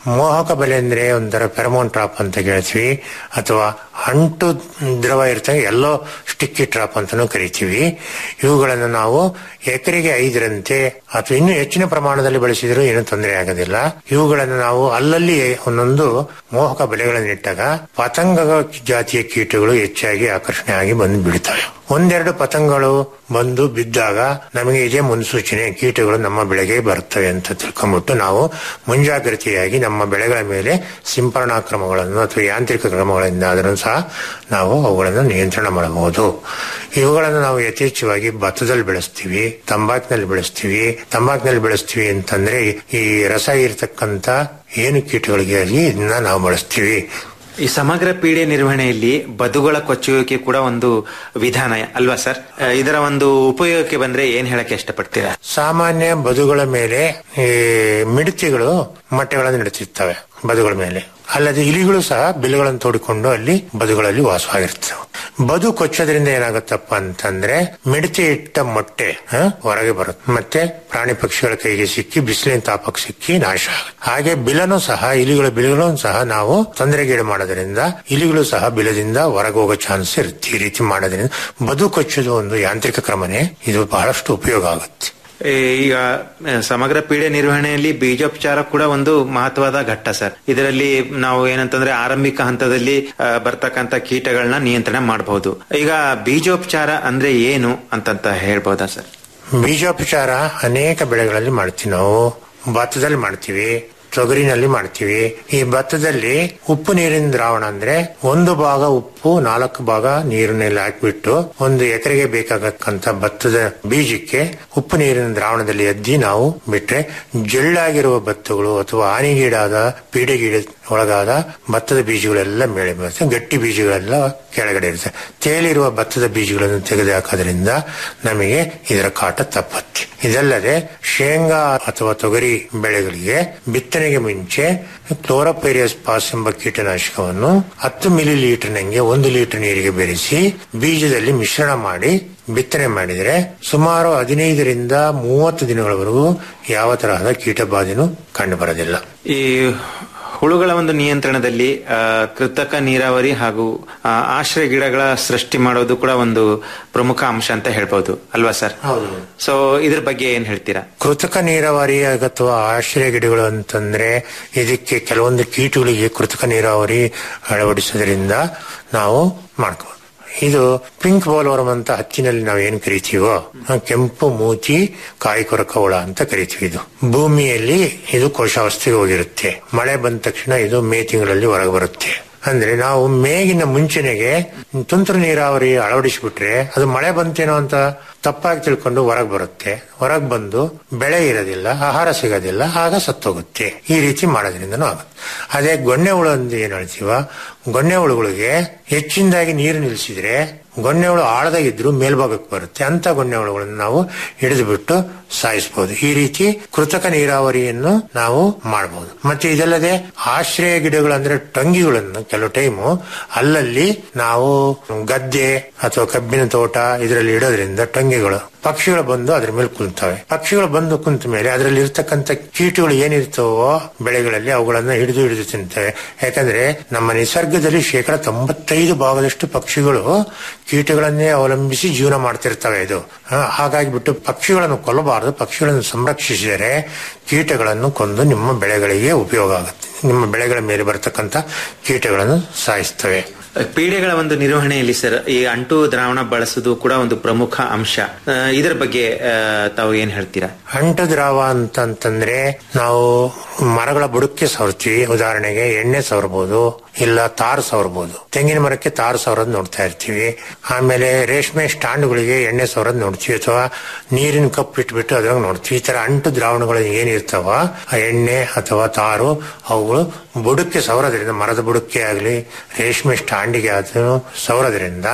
ಮೋಹಕ ಬಲೆ ಅಂದ್ರೆ ಒಂಥರ ಫೆರಮೋನ್ ಟ್ರಾಪ್ ಅಂತ ಹೇಳ್ತೀವಿ ಅಥವಾ ಅಂಟು ದ್ರವ ಇರ್ತವೆ ಎಲ್ಲೋ ಸ್ಟಿಕ್ಕಿ ಟ್ರಾಪ್ ಅಂತಾನೂ ಕರಿತೀವಿ ಇವುಗಳನ್ನು ನಾವು ಎಕರೆಗೆ ಐದರಂತೆ ಅಥವಾ ಇನ್ನೂ ಹೆಚ್ಚಿನ ಪ್ರಮಾಣದಲ್ಲಿ ಬಳಸಿದರೂ ಏನು ತೊಂದರೆ ಆಗೋದಿಲ್ಲ ಇವುಗಳನ್ನು ನಾವು ಅಲ್ಲಲ್ಲಿ ಒಂದೊಂದು ಮೋಹಕ ಬಲೆಗಳನ್ನು ಇಟ್ಟಾಗ ಪತಂಗ ಜಾತಿಯ ಕೀಟಗಳು ಹೆಚ್ಚಾಗಿ ಆಕರ್ಷಣೆ ಆಗಿ ಬಂದು ಬಿಡುತ್ತವೆ ಒಂದೆರಡು ಪತಂಗಗಳು ಬಂದು ಬಿದ್ದಾಗ ನಮಗೆ ಇದೇ ಮುನ್ಸೂಚನೆ ಕೀಟಗಳು ನಮ್ಮ ಬೆಳೆಗೆ ಬರ್ತವೆ ಅಂತ ತಿಳ್ಕೊಂಡ್ಬಿಟ್ಟು ನಾವು ಮುಂಜಾಗ್ರತೆಯಾಗಿ ನಮ್ಮ ಬೆಳೆಗಳ ಮೇಲೆ ಸಿಂಪರಣಾ ಕ್ರಮಗಳನ್ನು ಅಥವಾ ಯಾಂತ್ರಿಕ ಕ್ರಮಗಳಿಂದ ಆದರೂ ಸಹ ನಾವು ಅವುಗಳನ್ನು ನಿಯಂತ್ರಣ ಮಾಡಬಹುದು ಇವುಗಳನ್ನು ನಾವು ಯಥೇಚ್ಛವಾಗಿ ಭತ್ತದಲ್ಲಿ ಬೆಳೆಸ್ತೀವಿ ತಂಬಾಕಿನಲ್ಲಿ ಬೆಳೆಸ್ತೀವಿ ತಂಬಾಕಿನಲ್ಲಿ ಬೆಳೆಸ್ತೀವಿ ಅಂತಂದ್ರೆ ಈ ರಸ ಇರತಕ್ಕಂತ ಏನು ಕೀಟಗಳಿಗೆ ಇದನ್ನ ನಾವು ಬಳಸ್ತೀವಿ ಈ ಸಮಗ್ರ ಪೀಡೆ ನಿರ್ವಹಣೆಯಲ್ಲಿ ಬದುಗಳ ಕೊಚ್ಚುವಿಕೆ ಕೂಡ ಒಂದು ವಿಧಾನ ಅಲ್ವಾ ಸರ್ ಆ, ಇದರ ಒಂದು ಉಪಯೋಗಕ್ಕೆ ಬಂದ್ರೆ ಏನ್ ಹೇಳಕ್ಕೆ ಇಷ್ಟಪಡ್ತೀರಾ ಸಾಮಾನ್ಯ ಬದುಗಳ ಮೇಲೆ ಈ ಮಿಡತೆಗಳು ಮೊಟ್ಟೆಗಳನ್ನು ಇಡುತ್ತಿರ್ತವೆ ಬದುಗಳ ಮೇಲೆ ಅಲ್ಲದೆ ಇಲಿಗಳು ಸಹ ಬಿಲ್ಗಳನ್ನು ತೋಡಿಕೊಂಡು ಅಲ್ಲಿ ಬದುಗಳಲ್ಲಿ ವಾಸವಾಗಿರ್ತವೆ ಬದು ಕೊಚ್ಚೋದ್ರಿಂದ ಏನಾಗುತ್ತಪ್ಪ ಅಂತಂದ್ರೆ ಮಿಡತೆ ಇಟ್ಟ ಮೊಟ್ಟೆ ಹ, ಹೊರಗೆ ಬರುತ್ತೆ ಮತ್ತೆ ಪ್ರಾಣಿ ಪಕ್ಷಿಗಳ ಕೈಗೆ ಸಿಕ್ಕಿ ಬಿಸಿಲಿನ ತಾಪಕ್ಕೆ ಸಿಕ್ಕಿ ನಾಶ ಆಗುತ್ತೆ ಹಾಗೆ ಬಿಲನು ಸಹ ಇಲಿಗಳ ಬಿಲಗಳನ್ನು ಸಹ ನಾವು ತೊಂದರೆಗೀಡು ಮಾಡೋದ್ರಿಂದ ಇಲಿಗಳು ಸಹ ಬಿಲದಿಂದ ಹೊರಗೆ ಹೋಗೋ ಚಾನ್ಸ್ ಇರುತ್ತೆ ಈ ರೀತಿ ಮಾಡೋದ್ರಿಂದ ಬದು ಕೊಚ್ಚೋದು ಒಂದು ಯಾಂತ್ರಿಕ ಕ್ರಮನೇ ಇದು ಬಹಳಷ್ಟು ಉಪಯೋಗ ಆಗುತ್ತೆ ಈ ಈಗ ಆ, ಸಮಗ್ರ ಪೀಡೆ ನಿರ್ವಹಣೆಯಲ್ಲಿ ಬೀಜೋಪಚಾರ ಕೂಡ ಒಂದು ಮಹತ್ವದ ಘಟ್ಟ ಸರ್ ಇದರಲ್ಲಿ ನಾವು ಏನಂತಂದ್ರೆ ಆರಂಭಿಕ ಹಂತದಲ್ಲಿ ಆ, ಬರ್ತಕ್ಕಂತ ಕೀಟಗಳನ್ನ ನಿಯಂತ್ರಣ ಮಾಡಬಹುದು ಈಗ ಬೀಜೋಪಚಾರ ಅಂದ್ರೆ ಏನು ಅಂತಂತ ಹೇಳ್ಬೋದಾ ಸರ್ ಬೀಜೋಪಚಾರ ಅನೇಕ ಬೆಳೆಗಳಲ್ಲಿ ಮಾಡ್ತೀವಿ ನಾವು ಭತ್ತದಲ್ಲಿ ಮಾಡ್ತೀವಿ ತೊಗರಿನಲ್ಲಿ ಮಾಡ್ತೀವಿ ಈ ಭತ್ತದಲ್ಲಿ ಉಪ್ಪು ನೀರಿನ ದ್ರಾವಣ ಅಂದ್ರೆ ಒಂದು ಭಾಗ ಉಪ್ಪು ನಾಲ್ಕು ಭಾಗ ನೀರಿನಲ್ಲಿ ಹಾಕಿಬಿಟ್ಟು ಒಂದು ಎಕರೆಗೆ ಬೇಕಾಗಕ್ಕಂತ ಭತ್ತದ ಬೀಜಕ್ಕೆ ಉಪ್ಪು ನೀರಿನ ದ್ರಾವಣದಲ್ಲಿ ಎದ್ದಿ ನಾವು ಬಿಟ್ರೆ ಜಳ್ಳಾಗಿರುವ ಭತ್ತಗಳು ಅಥವಾ ಹಾನಿಗೀಡಾದ ಪೀಡೆಗೀಡ ಒಳಗಾದ ಭತ್ತದ ಬೀಜಗಳೆಲ್ಲ ಮೇಲೆ ಬರುತ್ತೆ ಗಟ್ಟಿ ಬೀಜಗಳೆಲ್ಲ ಕೆಳಗಡೆ ಇರುತ್ತೆ ತೇಲಿರುವ ಭತ್ತದ ಬೀಜಗಳನ್ನು ತೆಗೆದು ಹಾಕೋದ್ರಿಂದ ನಮಗೆ ಇದರ ಕಾಟ ತಪ್ಪತ್ತೆ ಇದಲ್ಲದೆ ಶೇಂಗಾ ಅಥವಾ ತೊಗರಿ ಬೆಳೆಗಳಿಗೆ ಬಿತ್ತನೆಗೆ ಮುಂಚೆ ಕ್ಲೋರೋಪೈರಿಯಸ್ ಪಾಸ್ ಎಂಬ ಕೀಟನಾಶಕವನ್ನು ಹತ್ತು ಮಿಲಿ ಲೀಟರ್ ನಂಗೆ ಒಂದು ಲೀಟರ್ ನೀರಿಗೆ ಬೆರೆಸಿ ಬೀಜದಲ್ಲಿ ಮಿಶ್ರಣ ಮಾಡಿ ಬಿತ್ತನೆ ಮಾಡಿದರೆ ಸುಮಾರು ಹದಿನೈದರಿಂದ ಮೂವತ್ತು ದಿನಗಳವರೆಗೂ ಯಾವ ತರಹದ ಕೀಟ ಬಾಧೆನೂ ಕಂಡು ಬರೋದಿಲ್ಲ ಈ ಹುಳುಗಳ ಒಂದು ನಿಯಂತ್ರಣದಲ್ಲಿ ಆ, ಕೃತಕ ನೀರಾವರಿ ಹಾಗೂ ಆ, ಆಶ್ರಯ ಗಿಡಗಳ ಸೃಷ್ಟಿ ಮಾಡೋದು ಕೂಡ ಒಂದು ಪ್ರಮುಖ ಅಂಶ ಅಂತ ಹೇಳ್ಬೋದು ಅಲ್ವಾ ಸರ್ ಹೌದು. ಸೊ ಇದ್ರ ಬಗ್ಗೆ ಏನ್ ಹೇಳ್ತೀರಾ ಕೃತಕ ನೀರಾವರಿ ಅಥವಾ ಆಶ್ರಯ ಗಿಡಗಳು ಅಂತಂದ್ರೆ ಇದಕ್ಕೆ ಕೆಲವೊಂದು ಕೀಟಗಳಿಗೆ ಕೃತಕ ನೀರಾವರಿ ಅಳವಡಿಸೋದ್ರಿಂದ ನಾವು ಮಾಡ್ಕೋ ಇದು ಪಿಂಕ್ ಬೋಲ್ವರ್ಮ್ ಅಂತ ಹಚ್ಚಿನಲ್ಲಿ ನಾವು ಏನ್ ಕರಿತೀವೋ ಆ ಕೆಂಪು ಮೂತಿ ಕಾಯಿ ಕೊರಕ ಹುಳ ಅಂತ ಕರಿತೀವಿ ಇದು ಭೂಮಿಯಲ್ಲಿ ಇದು ಕೋಶಾವಸ್ಥೆಗೆ ಹೋಗಿರುತ್ತೆ ಮಳೆ ಬಂದ ತಕ್ಷಣ ಇದು ಮೇ ತಿಂಗಳಲ್ಲಿ ಹೊರಗೆ ಬರುತ್ತೆ ಅಂದ್ರೆ ನಾವು ಮೇಗಿನ ಮುಂಚೆನೆಗೆ ತುಂತುರು ನೀರಾವರಿ ಅಳವಡಿಸಿಬಿಟ್ರೆ ಅದು ಮಳೆ ಬಂತೇನೋ ಅಂತ ತಪ್ಪಾಗಿ ತಿಳ್ಕೊಂಡು ಹೊರಗೆ ಬರುತ್ತೆ ಹೊರಗೆ ಬಂದು ಬೆಳೆ ಇರೋದಿಲ್ಲ ಆಹಾರ ಸಿಗೋದಿಲ್ಲ ಆಗ ಸತ್ತೋಗುತ್ತೆ ಈ ರೀತಿ ಮಾಡೋದ್ರಿಂದನೂ ಆಗುತ್ತೆ ಅದೇ ಗೊಣ್ಣೆ ಹುಳು ಅಂತ ಏನ್ ಹೇಳ್ತೀವ ಗೊಣ್ಣೆ ಹುಳುಗಳಿಗೆ ಹೆಚ್ಚಿನದಾಗಿ ನೀರು ನಿಲ್ಲಿಸಿದ್ರೆ ಗೊಣ್ಣೆ ಹುಳು ಆಳದಾಗಿದ್ರು ಮೇಲ್ಭಾಗಕ್ಕೆ ಬರುತ್ತೆ ಅಂತ ಗೊಣ್ಣೆ ಹುಳುಗಳನ್ನು ನಾವು ಹಿಡಿದು ಬಿಟ್ಟು ಸಾಯಿಸಬಹುದು ಈ ರೀತಿ ಕೃತಕ ನೀರಾವರಿಯನ್ನು ನಾವು ಮಾಡಬಹುದು ಮತ್ತೆ ಇದಲ್ಲದೆ ಆಶ್ರಯ ಗಿಡಗಳು ಅಂದ್ರೆ ಟಂಗಿಗಳನ್ನು ಕೆಲವು ಟೈಮು ಅಲ್ಲಲ್ಲಿ ನಾವು ಗದ್ದೆ ಅಥವಾ ಕಬ್ಬಿನ ತೋಟ ಇದರಲ್ಲಿ ಇಡೋದ್ರಿಂದ ಟಂಗಿಗಳು ಪಕ್ಷಿಗಳು ಬಂದು ಅದ್ರ ಮೇಲೆ ಕುಂತವೆ ಪಕ್ಷಿಗಳು ಬಂದು ಕುಂತ ಮೇಲೆ ಅದರಲ್ಲಿ ಇರ್ತಕ್ಕಂಥ ಕೀಟಗಳು ಏನಿರ್ತವೋ ಬೆಳೆಗಳಲ್ಲಿ ಅವುಗಳನ್ನ ಹಿಡಿದು ಹಿಡಿದು ತಿಂತವೆ ಯಾಕಂದ್ರೆ ನಮ್ಮ ನಿಸರ್ಗದಲ್ಲಿ ಶೇಕಡ ತೊಂಬತ್ತೈದು ಭಾಗದಷ್ಟು ಪಕ್ಷಿಗಳು ಕೀಟಗಳನ್ನೇ ಅವಲಂಬಿಸಿ ಜೀವನ ಮಾಡ್ತಿರ್ತವೆ ಇದು ಆ, ಹಾಗಾಗಿ ಬಿಟ್ಟು ಪಕ್ಷಿಗಳನ್ನು ಕೊಲ್ಲಬಾರದು ಪಕ್ಷಿಗಳನ್ನು ಸಂರಕ್ಷಿಸಿದರೆ ಕೀಟಗಳನ್ನು ಕೊಂದು ನಿಮ್ಮ ಬೆಳೆಗಳಿಗೆ ಉಪಯೋಗ ಆಗುತ್ತೆ ನಿಮ್ಮ ಬೆಳೆಗಳ ಮೇಲೆ ಬರತಕ್ಕಂತ ಕೀಟಗಳನ್ನು ಸಾಯಿಸ್ತವೆ ಪೀಡೆಗಳ ಒಂದು ನಿರ್ವಹಣೆಯಲ್ಲಿ ಸರ್ ಈ ಅಂಟು ದ್ರಾವಣ ಬಳಸುವುದು ಕೂಡ ಒಂದು ಪ್ರಮುಖ ಅಂಶ ಆ, ಇದರ ಬಗ್ಗೆ ಆ, ತಾವು ಏನ್ ಹೇಳ್ತೀರಾ ಅಂಟು ದ್ರಾವ ಅಂತಂತಂದ್ರೆ ನಾವು ಮರಗಳ ಬುಡಕ್ಕೆ ಸವರ್ತೀವಿ ಉದಾಹರಣೆಗೆ ಎಣ್ಣೆ ಸವರಬಹುದು ಇಲ್ಲ ತಾರು ಸವರಬಹುದು ತೆಂಗಿನ ಮರಕ್ಕೆ ತಾರು ಸವರದ್ ನೋಡ್ತಾ ಇರ್ತೀವಿ ಆಮೇಲೆ ರೇಷ್ಮೆ ಸ್ಟಾಂಡ್ಗಳಿಗೆ ಎಣ್ಣೆ ಸವರದ್ ನೋಡ್ತೀವಿ ಅಥವಾ ನೀರಿನ ಕಪ್ ಇಟ್ಬಿಟ್ಟು ಅದ್ರಾಗ ನೋಡ್ತೀವಿ ಈ ತರ ಅಂಟು ದ್ರಾವಣಗಳು ಏನಿರ್ತಾವ ಆ ಎಣ್ಣೆ ಅಥವಾ ತಾರು ಅವುಗಳು ಬುಡಕ್ಕೆ ಸವರೋದ್ರಿಂದ ಮರದ ಬುಡಕ್ಕೆ ಆಗಲಿ ರೇಷ್ಮೆ ಸ್ಟಾಂಡಿಗೆ ಆದ್ರೂ ಸವರೋದ್ರಿಂದ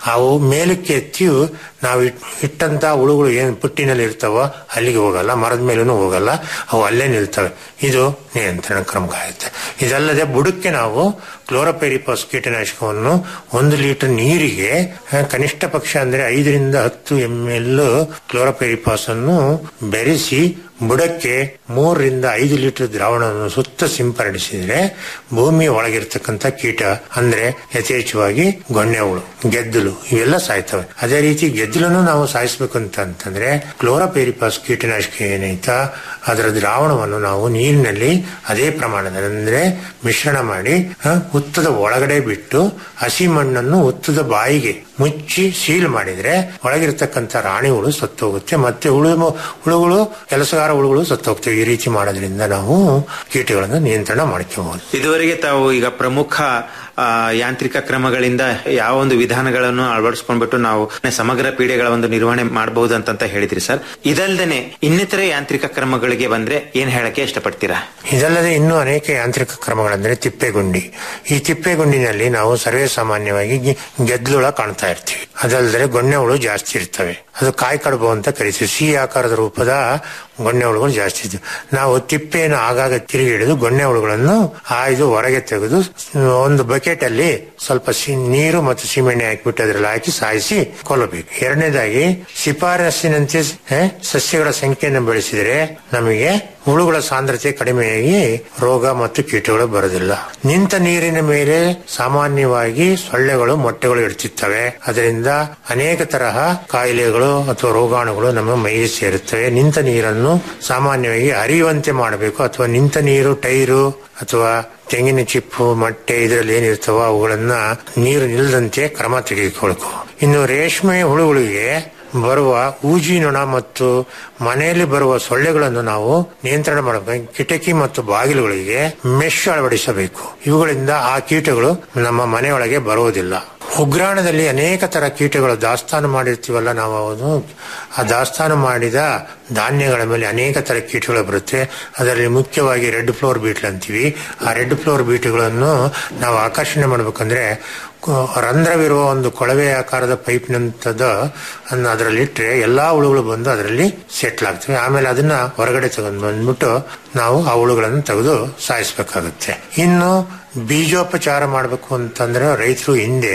ಅವು ಮೇಲಕ್ಕೆ ಎತ್ತಿಯು ನಾವು ಇಟ್- ಇಟ್ಟಂತ ಹುಳುಗಳು ಏನು ಪುಟ್ಟಿನಲ್ಲಿ ಇರ್ತಾವೋ ಅಲ್ಲಿಗೆ ಹೋಗಲ್ಲ ಮರದ ಮೇಲೂ ಹೋಗಲ್ಲ ಅವು ಅಲ್ಲೇ ನಿಲ್ತವೆ ಇದು ನಿಯಂತ್ರಣ ಕ್ರಮ ಆಗುತ್ತೆ ಇದಲ್ಲದೆ ಬುಡಕ್ಕೆ ನಾವು ಕ್ಲೋರೋಪೆರಿಪಾಸ್ ಕೀಟನಾಶಕವನ್ನು ಒಂದು ಲೀಟರ್ ನೀರಿಗೆ ಆ, ಕನಿಷ್ಠ ಪಕ್ಷ ಅಂದ್ರೆ ಐದರಿಂದ ಹತ್ತು ಎಂ ಎಲ್ ಕ್ಲೋರೋಪೆರಿಪಾಸ್ ಅನ್ನು ಬೆರೆಸಿ ಬುಡಕ್ಕೆ ಮೂರರಿಂದ ಐದು ಲೀಟರ್ ದ್ರಾವಣವನ್ನು ಸುತ್ತ ಸಿಂಪಡಿಸಿದ್ರೆ ಭೂಮಿಯ ಒಳಗಿರ್ತಕ್ಕಂಥ ಕೀಟ ಅಂದ್ರೆ ಯಥೇಚ್ಛವಾಗಿ ಗೊಣ್ಣೆ ಹುಳು ಗೆದ್ದಲು ಇವೆಲ್ಲ ಸಾಯ್ತವೆ ಅದೇ ರೀತಿ ಗೆದ್ದಲನ್ನು ನಾವು ಸಾಯಿಸಬೇಕು ಅಂತ ಅಂತಂದ್ರೆ ಕ್ಲೋರೋಪೆರಿಪಾಸ್ ಕೀಟನಾಶಕ ಏನೈತ ಅದರ ದ್ರಾವಣವನ್ನು ನಾವು ನೀರಿನಲ್ಲಿ ಅದೇ ಪ್ರಮಾಣದಲ್ಲಿ ಅಂದ್ರೆ ಮಿಶ್ರಣ ಮಾಡಿ ಆ, ಹುತ್ತದ ಒಳಗಡೆ ಬಿಟ್ಟು ಹಸಿ ಮಣ್ಣನ್ನು ಹುತ್ತದ ಬಾಯಿಗೆ ಮುಚ್ಚಿ ಸೀಲ್ ಮಾಡಿದ್ರೆ ಒಳಗಿರ್ತಕ್ಕಂಥ ರಾಣಿ ಹುಳು ಸತ್ತೋಗುತ್ತೆ ಮತ್ತೆ ಹುಳು ಹುಳುಗಳು ಕೆಲಸಗಾರ ಹುಳುಗಳು ಸತ್ತೋಗ್ತವೆ ಈ ರೀತಿ ಮಾಡೋದ್ರಿಂದ ನಾವು ಕೀಟಗಳನ್ನು ನಿಯಂತ್ರಣ ಮಾಡ್ಕೋಬಹುದು ಇದುವರೆಗೆ ತಾವು ಈಗ ಪ್ರಮುಖ ಆ, ಯಾಂತ್ರಿಕ ಕ್ರಮಗಳಿಂದ ಯಾವ ಒಂದು ವಿಧಾನಗಳನ್ನು ಅಳವಡಿಸ್ಕೊಂಡ್ಬಿಟ್ಟು ನಾವು ಸಮಗ್ರ ಪೀಡೆಗಳ ಒಂದು ನಿರ್ವಹಣೆ ಮಾಡಬಹುದು ಅಂತಂತ ಹೇಳಿದ್ರಿ ಸರ್ ಇದಲ್ದೇನೆ ಇನ್ನಿತರೆ ಯಾಂತ್ರಿಕ ಕ್ರಮಗಳಿಗೆ ಬಂದ್ರೆ ಏನ್ ಹೇಳಕ್ಕೆ ಇಷ್ಟಪಡ್ತೀರಾ ಇದಲ್ಲದೆ ಇನ್ನೂ ಅನೇಕ ಯಾಂತ್ರಿಕ ಕ್ರಮಗಳೆಂದರೆ ತಿಪ್ಪೆಗುಂಡಿ ಈ ತಿಪ್ಪೆಗುಂಡಿನಲ್ಲಿ ನಾವು ಸರ್ವೇ ಸಾಮಾನ್ಯವಾಗಿ ಗಿ- ಗೆದ್ದಲುಳ ಕಾಣ್ತಾ ಇರ್ತೀವಿ ಅದಲ್ಲದೆ ಗೊಣ್ಣೆ ಹುಳು ಜಾಸ್ತಿ ಇರ್ತವೆ ಅದು ಕಾಯಿ ಕಡುಬು ಅಂತ ಕರಿತೀವಿ ಸಿ ಆಕಾರದ ರೂಪದ ಗೊಣ್ಣೆ ಹುಳುಗಳು ಜಾಸ್ತಿ ಇದ್ವು ನಾವು ತಿಪ್ಪೆಯನ್ನು ಆಗಾಗ ತಿರುಗಿ ಹಿಡಿದು ಗೊಣ್ಣೆ ಹುಳುಗಳನ್ನು ಆಯ್ದು ಹೊರಗೆ ತೆಗೆದು ಒಂದು ಬಕೆಟ್ ಅಲ್ಲಿ ಸ್ವಲ್ಪ ಸಿ- ನೀರು ಮತ್ತು ಸಿಮೆಣ್ಣೆ ಹಾಕಿಬಿಟ್ಟು ಅದ್ರಲ್ಲಿ ಹಾಕಿ ಸಾಯಿಸಿ ಕೊಲ್ಲಬೇಕು ಎರಡನೇದಾಗಿ ಶಿಫಾರಸ್ಸಿನಂತೆ ಆ, ಸಸ್ಯಗಳ ಸಂಖ್ಯೆಯನ್ನು ಬೆಳೆಸಿದರೆ ನಮಗೆ ಹುಳುಗಳ ಸಾಂದ್ರತೆ ಕಡಿಮೆಯಾಗಿ ರೋಗ ಮತ್ತು ಕೀಟಗಳು ಬರೋದಿಲ್ಲ ನಿಂತ ನೀರಿನ ಮೇಲೆ ಸಾಮಾನ್ಯವಾಗಿ ಸೊಳ್ಳೆಗಳು ಮೊಟ್ಟೆಗಳು ಇಡ್ತಿರ್ತವೆ ಅದರಿಂದ ಅನೇಕ ತರಹ ಕಾಯಿಲೆಗಳು ಅಥವಾ ರೋಗಾಣುಗಳು ನಮ್ಮ ಮೈಗೆ ಸೇರುತ್ತವೆ ನಿಂತ ನೀರನ್ನು ಸಾಮಾನ್ಯವಾಗಿ ಹರಿಯುವಂತೆ ಮಾಡಬೇಕು ಅಥವಾ ನಿಂತ ನೀರು ಟೈರು ಅಥವಾ ತೆಂಗಿನ ಚಿಪ್ಪು ಮೊಟ್ಟೆ ಇದರಲ್ಲಿ ಏನಿರ್ತಾವೋ ಅವುಗಳನ್ನ ನೀರು ನಿಲ್ಲದಂತೆ ಕ್ರಮ ತೆಗೆದುಕೊಳ್ಬೇಕು ಇನ್ನು ರೇಷ್ಮೆ ಹುಳುಗಳಿಗೆ ಬರುವ ಊಜಿ ನೊಣ ಮತ್ತು ಮನೆಯಲ್ಲಿ ಬರುವ ಸೊಳ್ಳೆಗಳನ್ನು ನಾವು ನಿಯಂತ್ರಣ ಮಾಡಬೇಕು ಕಿಟಕಿ ಮತ್ತು ಬಾಗಿಲುಗಳಿಗೆ ಮೆಶ್ ಅಳವಡಿಸಬೇಕು ಇವುಗಳಿಂದ ಆ ಕೀಟಗಳು ನಮ್ಮ ಮನೆಯೊಳಗೆ ಬರುವುದಿಲ್ಲ ಉಗ್ರಾಣದಲ್ಲಿ ಅನೇಕ ತರ ಕೀಟಗಳು ದಾಸ್ತಾನು ಮಾಡಿರ್ತೀವಲ್ಲ ನಾವು ಅವನ್ನು ಆ ದಾಸ್ತಾನು ಮಾಡಿದ ಧಾನ್ಯಗಳ ಮೇಲೆ ಅನೇಕ ತರ ಕೀಟಗಳು ಬರುತ್ತೆ ಅದರಲ್ಲಿ ಮುಖ್ಯವಾಗಿ ರೆಡ್ ಫ್ಲೋರ್ ಬೀಟ್ಲ್ ಅಂತೀವಿ ಆ ರೆಡ್ ಫ್ಲೋರ್ ಬೀಟ್ಗಳನ್ನು ನಾವು ಆಕರ್ಷಣೆ ಮಾಡ್ಬೇಕಂದ್ರೆ ಕು- ರಂಧ್ರವಿರುವ ಒಂದು ಕೊಳವೆ ಆಕಾರದ ಪೈಪ್ನಂತದ ಅನ್ನ ಅದರಲ್ಲಿಟ್ರೆ ಎಲ್ಲಾ ಹುಳುಗಳು ಬಂದು ಅದರಲ್ಲಿ ಸೆಟ್ಲ್ ಆಗ್ತವೆ ಆಮೇಲೆ ಅದನ್ನ ಹೊರಗಡೆ ತಗೊಂಡು ಬಂದ್ಬಿಟ್ಟು ನಾವು ಆ ಹುಳುಗಳನ್ನು ತೆಗೆದು ಸಾಯಿಸಬೇಕಾಗುತ್ತೆ ಇನ್ನು ಬೀಜೋಪಚಾರ ಮಾಡಬೇಕು ಅಂತಂದ್ರೆ ರೈತರು ಹಿಂದೆ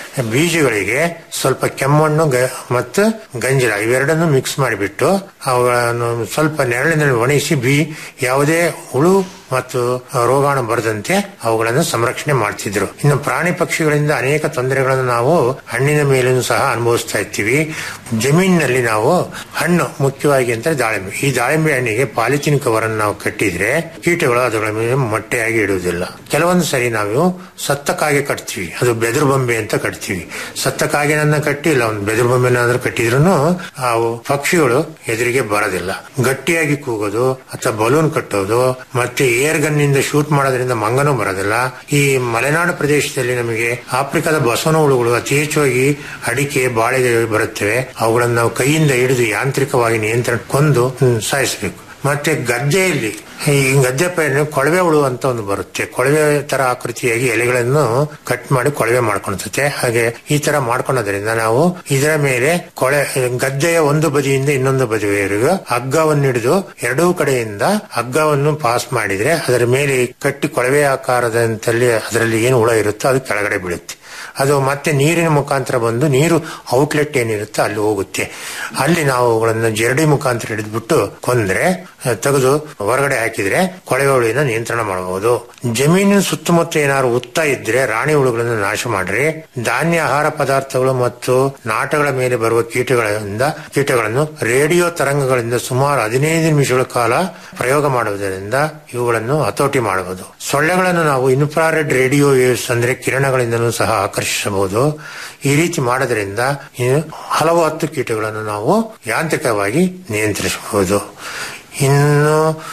ಬೀಜಗಳಿಗೆ ಸ್ವಲ್ಪ ಕೆಮ್ಮಣ್ಣು ಗ- ಮತ್ತು ಗಂಜಲ ಇವೆರಡನ್ನು ಮಿಕ್ಸ್ ಮಾಡಿಬಿಟ್ಟು ಅವುಗಳನ್ನು ಸ್ವಲ್ಪ ನೆರಳಿನಲ್ಲಿ ಒಣಗಿಸಿ ಬೀ ಯಾವುದೇ ಹುಳು ಮತ್ತು ರೋಗಾಣು ಬರದಂತೆ ಅವುಗಳನ್ನು ಸಂರಕ್ಷಣೆ ಮಾಡ್ತಿದ್ರು ಇನ್ನು ಪ್ರಾಣಿ ಪಕ್ಷಿಗಳಿಂದ ಅನೇಕ ತೊಂದರೆಗಳನ್ನು ನಾವು ಹಣ್ಣಿನ ಮೇಲೂ ಸಹ ಅನುಭವಿಸ್ತಾ ಇರ್ತೀವಿ ಜಮೀನಿನಲ್ಲಿ ನಾವು ಹಣ್ಣು ಮುಖ್ಯವಾಗಿ ಅಂತ ದಾಳಿಂಬೆ ಈ ದಾಳಿಂಬೆ ಹಣ್ಣಿಗೆ ಪಾಲಿಥಿನ್ ಕವರ್ ಅನ್ನು ನಾವು ಕಟ್ಟಿದ್ರೆ ಕೀಟಗಳು ಅವುಗಳ ಮೇಲೆ ಮೊಟ್ಟೆಯಾಗಿ ಇಡುವುದಿಲ್ಲ ಕೆಲವೊಂದು ಸರಿ ನಾವು ಸತ್ತ ಕಾಗೆ ಕಟ್ತೀವಿ ಅದು ಬೆದರು ಬೊಂಬೆ ಅಂತ ಕಟ್ತೀವಿ ಸತ್ತ ಕಾಗೆನನ್ನ ಕಟ್ಟಿ ಇಲ್ಲ ಒಂದು ಬೆದರು ಬೊಂಬೆನಾದ್ರೂ ಕಟ್ಟಿದ್ರು ಆ ಪಕ್ಷಿಗಳು ಎದುರಿಗೆ ಬರೋದಿಲ್ಲ ಗಟ್ಟಿಯಾಗಿ ಕೂಗೋದು ಅಥವಾ ಬಲೂನ್ ಕಟ್ಟೋದು ಮತ್ತೆ ಏರ್ ಗನ್ ನಿಂದ ಶೂಟ್ ಮಾಡೋದ್ರಿಂದ ಮಂಗನೂ ಬರೋದಿಲ್ಲ ಈ ಮಲೆನಾಡು ಪ್ರದೇಶದಲ್ಲಿ ನಮಗೆ ಆಫ್ರಿಕಾದ ಬಸವನ ಹುಳುಗಳು ಅತಿ ಹೆಚ್ಚಾಗಿ ಅಡಿಕೆ ಬಾಳೆಗೆ ಬರುತ್ತವೆ ಅವುಗಳನ್ನು ನಾವು ಕೈಯಿಂದ ಹಿಡಿದು ಯಾಂತ್ರಿಕವಾಗಿ ನಿಯಂತ್ರಣ ಕೊಂದು ಹ್ಮ್, ಸಾಯಿಸಬೇಕು ಮತ್ತೆ ಗದ್ದೆಯಲ್ಲಿ ಈ ಗದ್ದೆ ಪೈರು ಕೊಳವೆ ಹುಳು ಅಂತ ಒಂದು ಬರುತ್ತೆ ಕೊಳವೆ ತರ ಆಕೃತಿಯಾಗಿ ಎಲೆಗಳನ್ನು ಕಟ್ ಮಾಡಿ ಕೊಳವೆ ಮಾಡ್ಕೊಳ್ತತೆ ಹಾಗೆ ಈ ತರ ಮಾಡ್ಕೊಳೋದ್ರಿಂದ ನಾವು ಇದರ ಮೇಲೆ ಕೊಳೆ ಗದ್ದೆಯ ಒಂದು ಬದಿಯಿಂದ ಇನ್ನೊಂದು ಬದಿಯವರೆಗೂ ಹಗ್ಗವನ್ನು ಹಿಡಿದು ಎರಡೂ ಕಡೆಯಿಂದ ಹಗ್ಗವನ್ನು ಪಾಸ್ ಮಾಡಿದ್ರೆ ಅದರ ಮೇಲೆ ಕಟ್ಟಿ ಕೊಳವೆ ಆಕಾರದಂತಲ್ಲಿ ಅದರಲ್ಲಿ ಏನು ಹುಳ ಇರುತ್ತೋ ಅದು ಕೆಳಗಡೆ ಬೀಳುತ್ತೆ ಅದು ಮತ್ತೆ ನೀರಿನ ಮುಖಾಂತರ ಬಂದು ನೀರು ಔಟ್ಲೆಟ್ ಏನಿರುತ್ತೆ ಅಲ್ಲಿ ಹೋಗುತ್ತೆ ಅಲ್ಲಿ ನಾವು ಅವುಗಳನ್ನು ಜರಡಿ ಮುಖಾಂತರ ಹಿಡಿದ್ಬಿಟ್ಟು ಕೊಂದ್ರೆ ಅಹ್, ತೆಗೆದು ಹೊರಗಡೆ ಹಾಕಿದ್ರೆ ಕೊಳವೆ ಹುಳುವಿನ ನಿಯಂತ್ರಣ ಮಾಡಬಹುದು ಜಮೀನಿನ ಸುತ್ತಮುತ್ತ ಏನಾದ್ರು ಉತ್ತ ಇದ್ರೆ ರಾಣಿ ಹುಳುಗಳನ್ನು ನಾಶ ಮಾಡ್ರಿ ಧಾನ್ಯ ಆಹಾರ ಪದಾರ್ಥಗಳು ಮತ್ತು ನಾಟಗಳ ಮೇಲೆ ಬರುವ ಕೀಟಗಳಿಂದ ಕೀಟಗಳನ್ನು ರೇಡಿಯೋ ತರಂಗಗಳಿಂದ ಸುಮಾರು ಹದಿನೈದು ನಿಮಿಷಗಳ ಕಾಲ ಪ್ರಯೋಗ ಮಾಡುವುದರಿಂದ ಇವುಗಳನ್ನು ಹತೋಟಿ ಮಾಡಬಹುದು ಸೊಳ್ಳೆಗಳನ್ನು ನಾವು ಇನ್ಫ್ರಾರೆಡ್ ರೇಡಿಯೋ ವೇವ್ಸ್ ಅಂದ್ರೆ ಕಿರಣಗಳಿಂದಲೂ ಸಹ ಆಕರ್ಷಿಸಬಹುದು ಈ ರೀತಿ ಮಾಡೋದ್ರಿಂದ ಇನ್ನು ಹಲವು ಹತ್ತು ಕೀಟಗಳನ್ನು ನಾವು ಯಾಂತ್ರಿಕವಾಗಿ ನಿಯಂತ್ರಿಸಬಹುದು ಇನ್ನು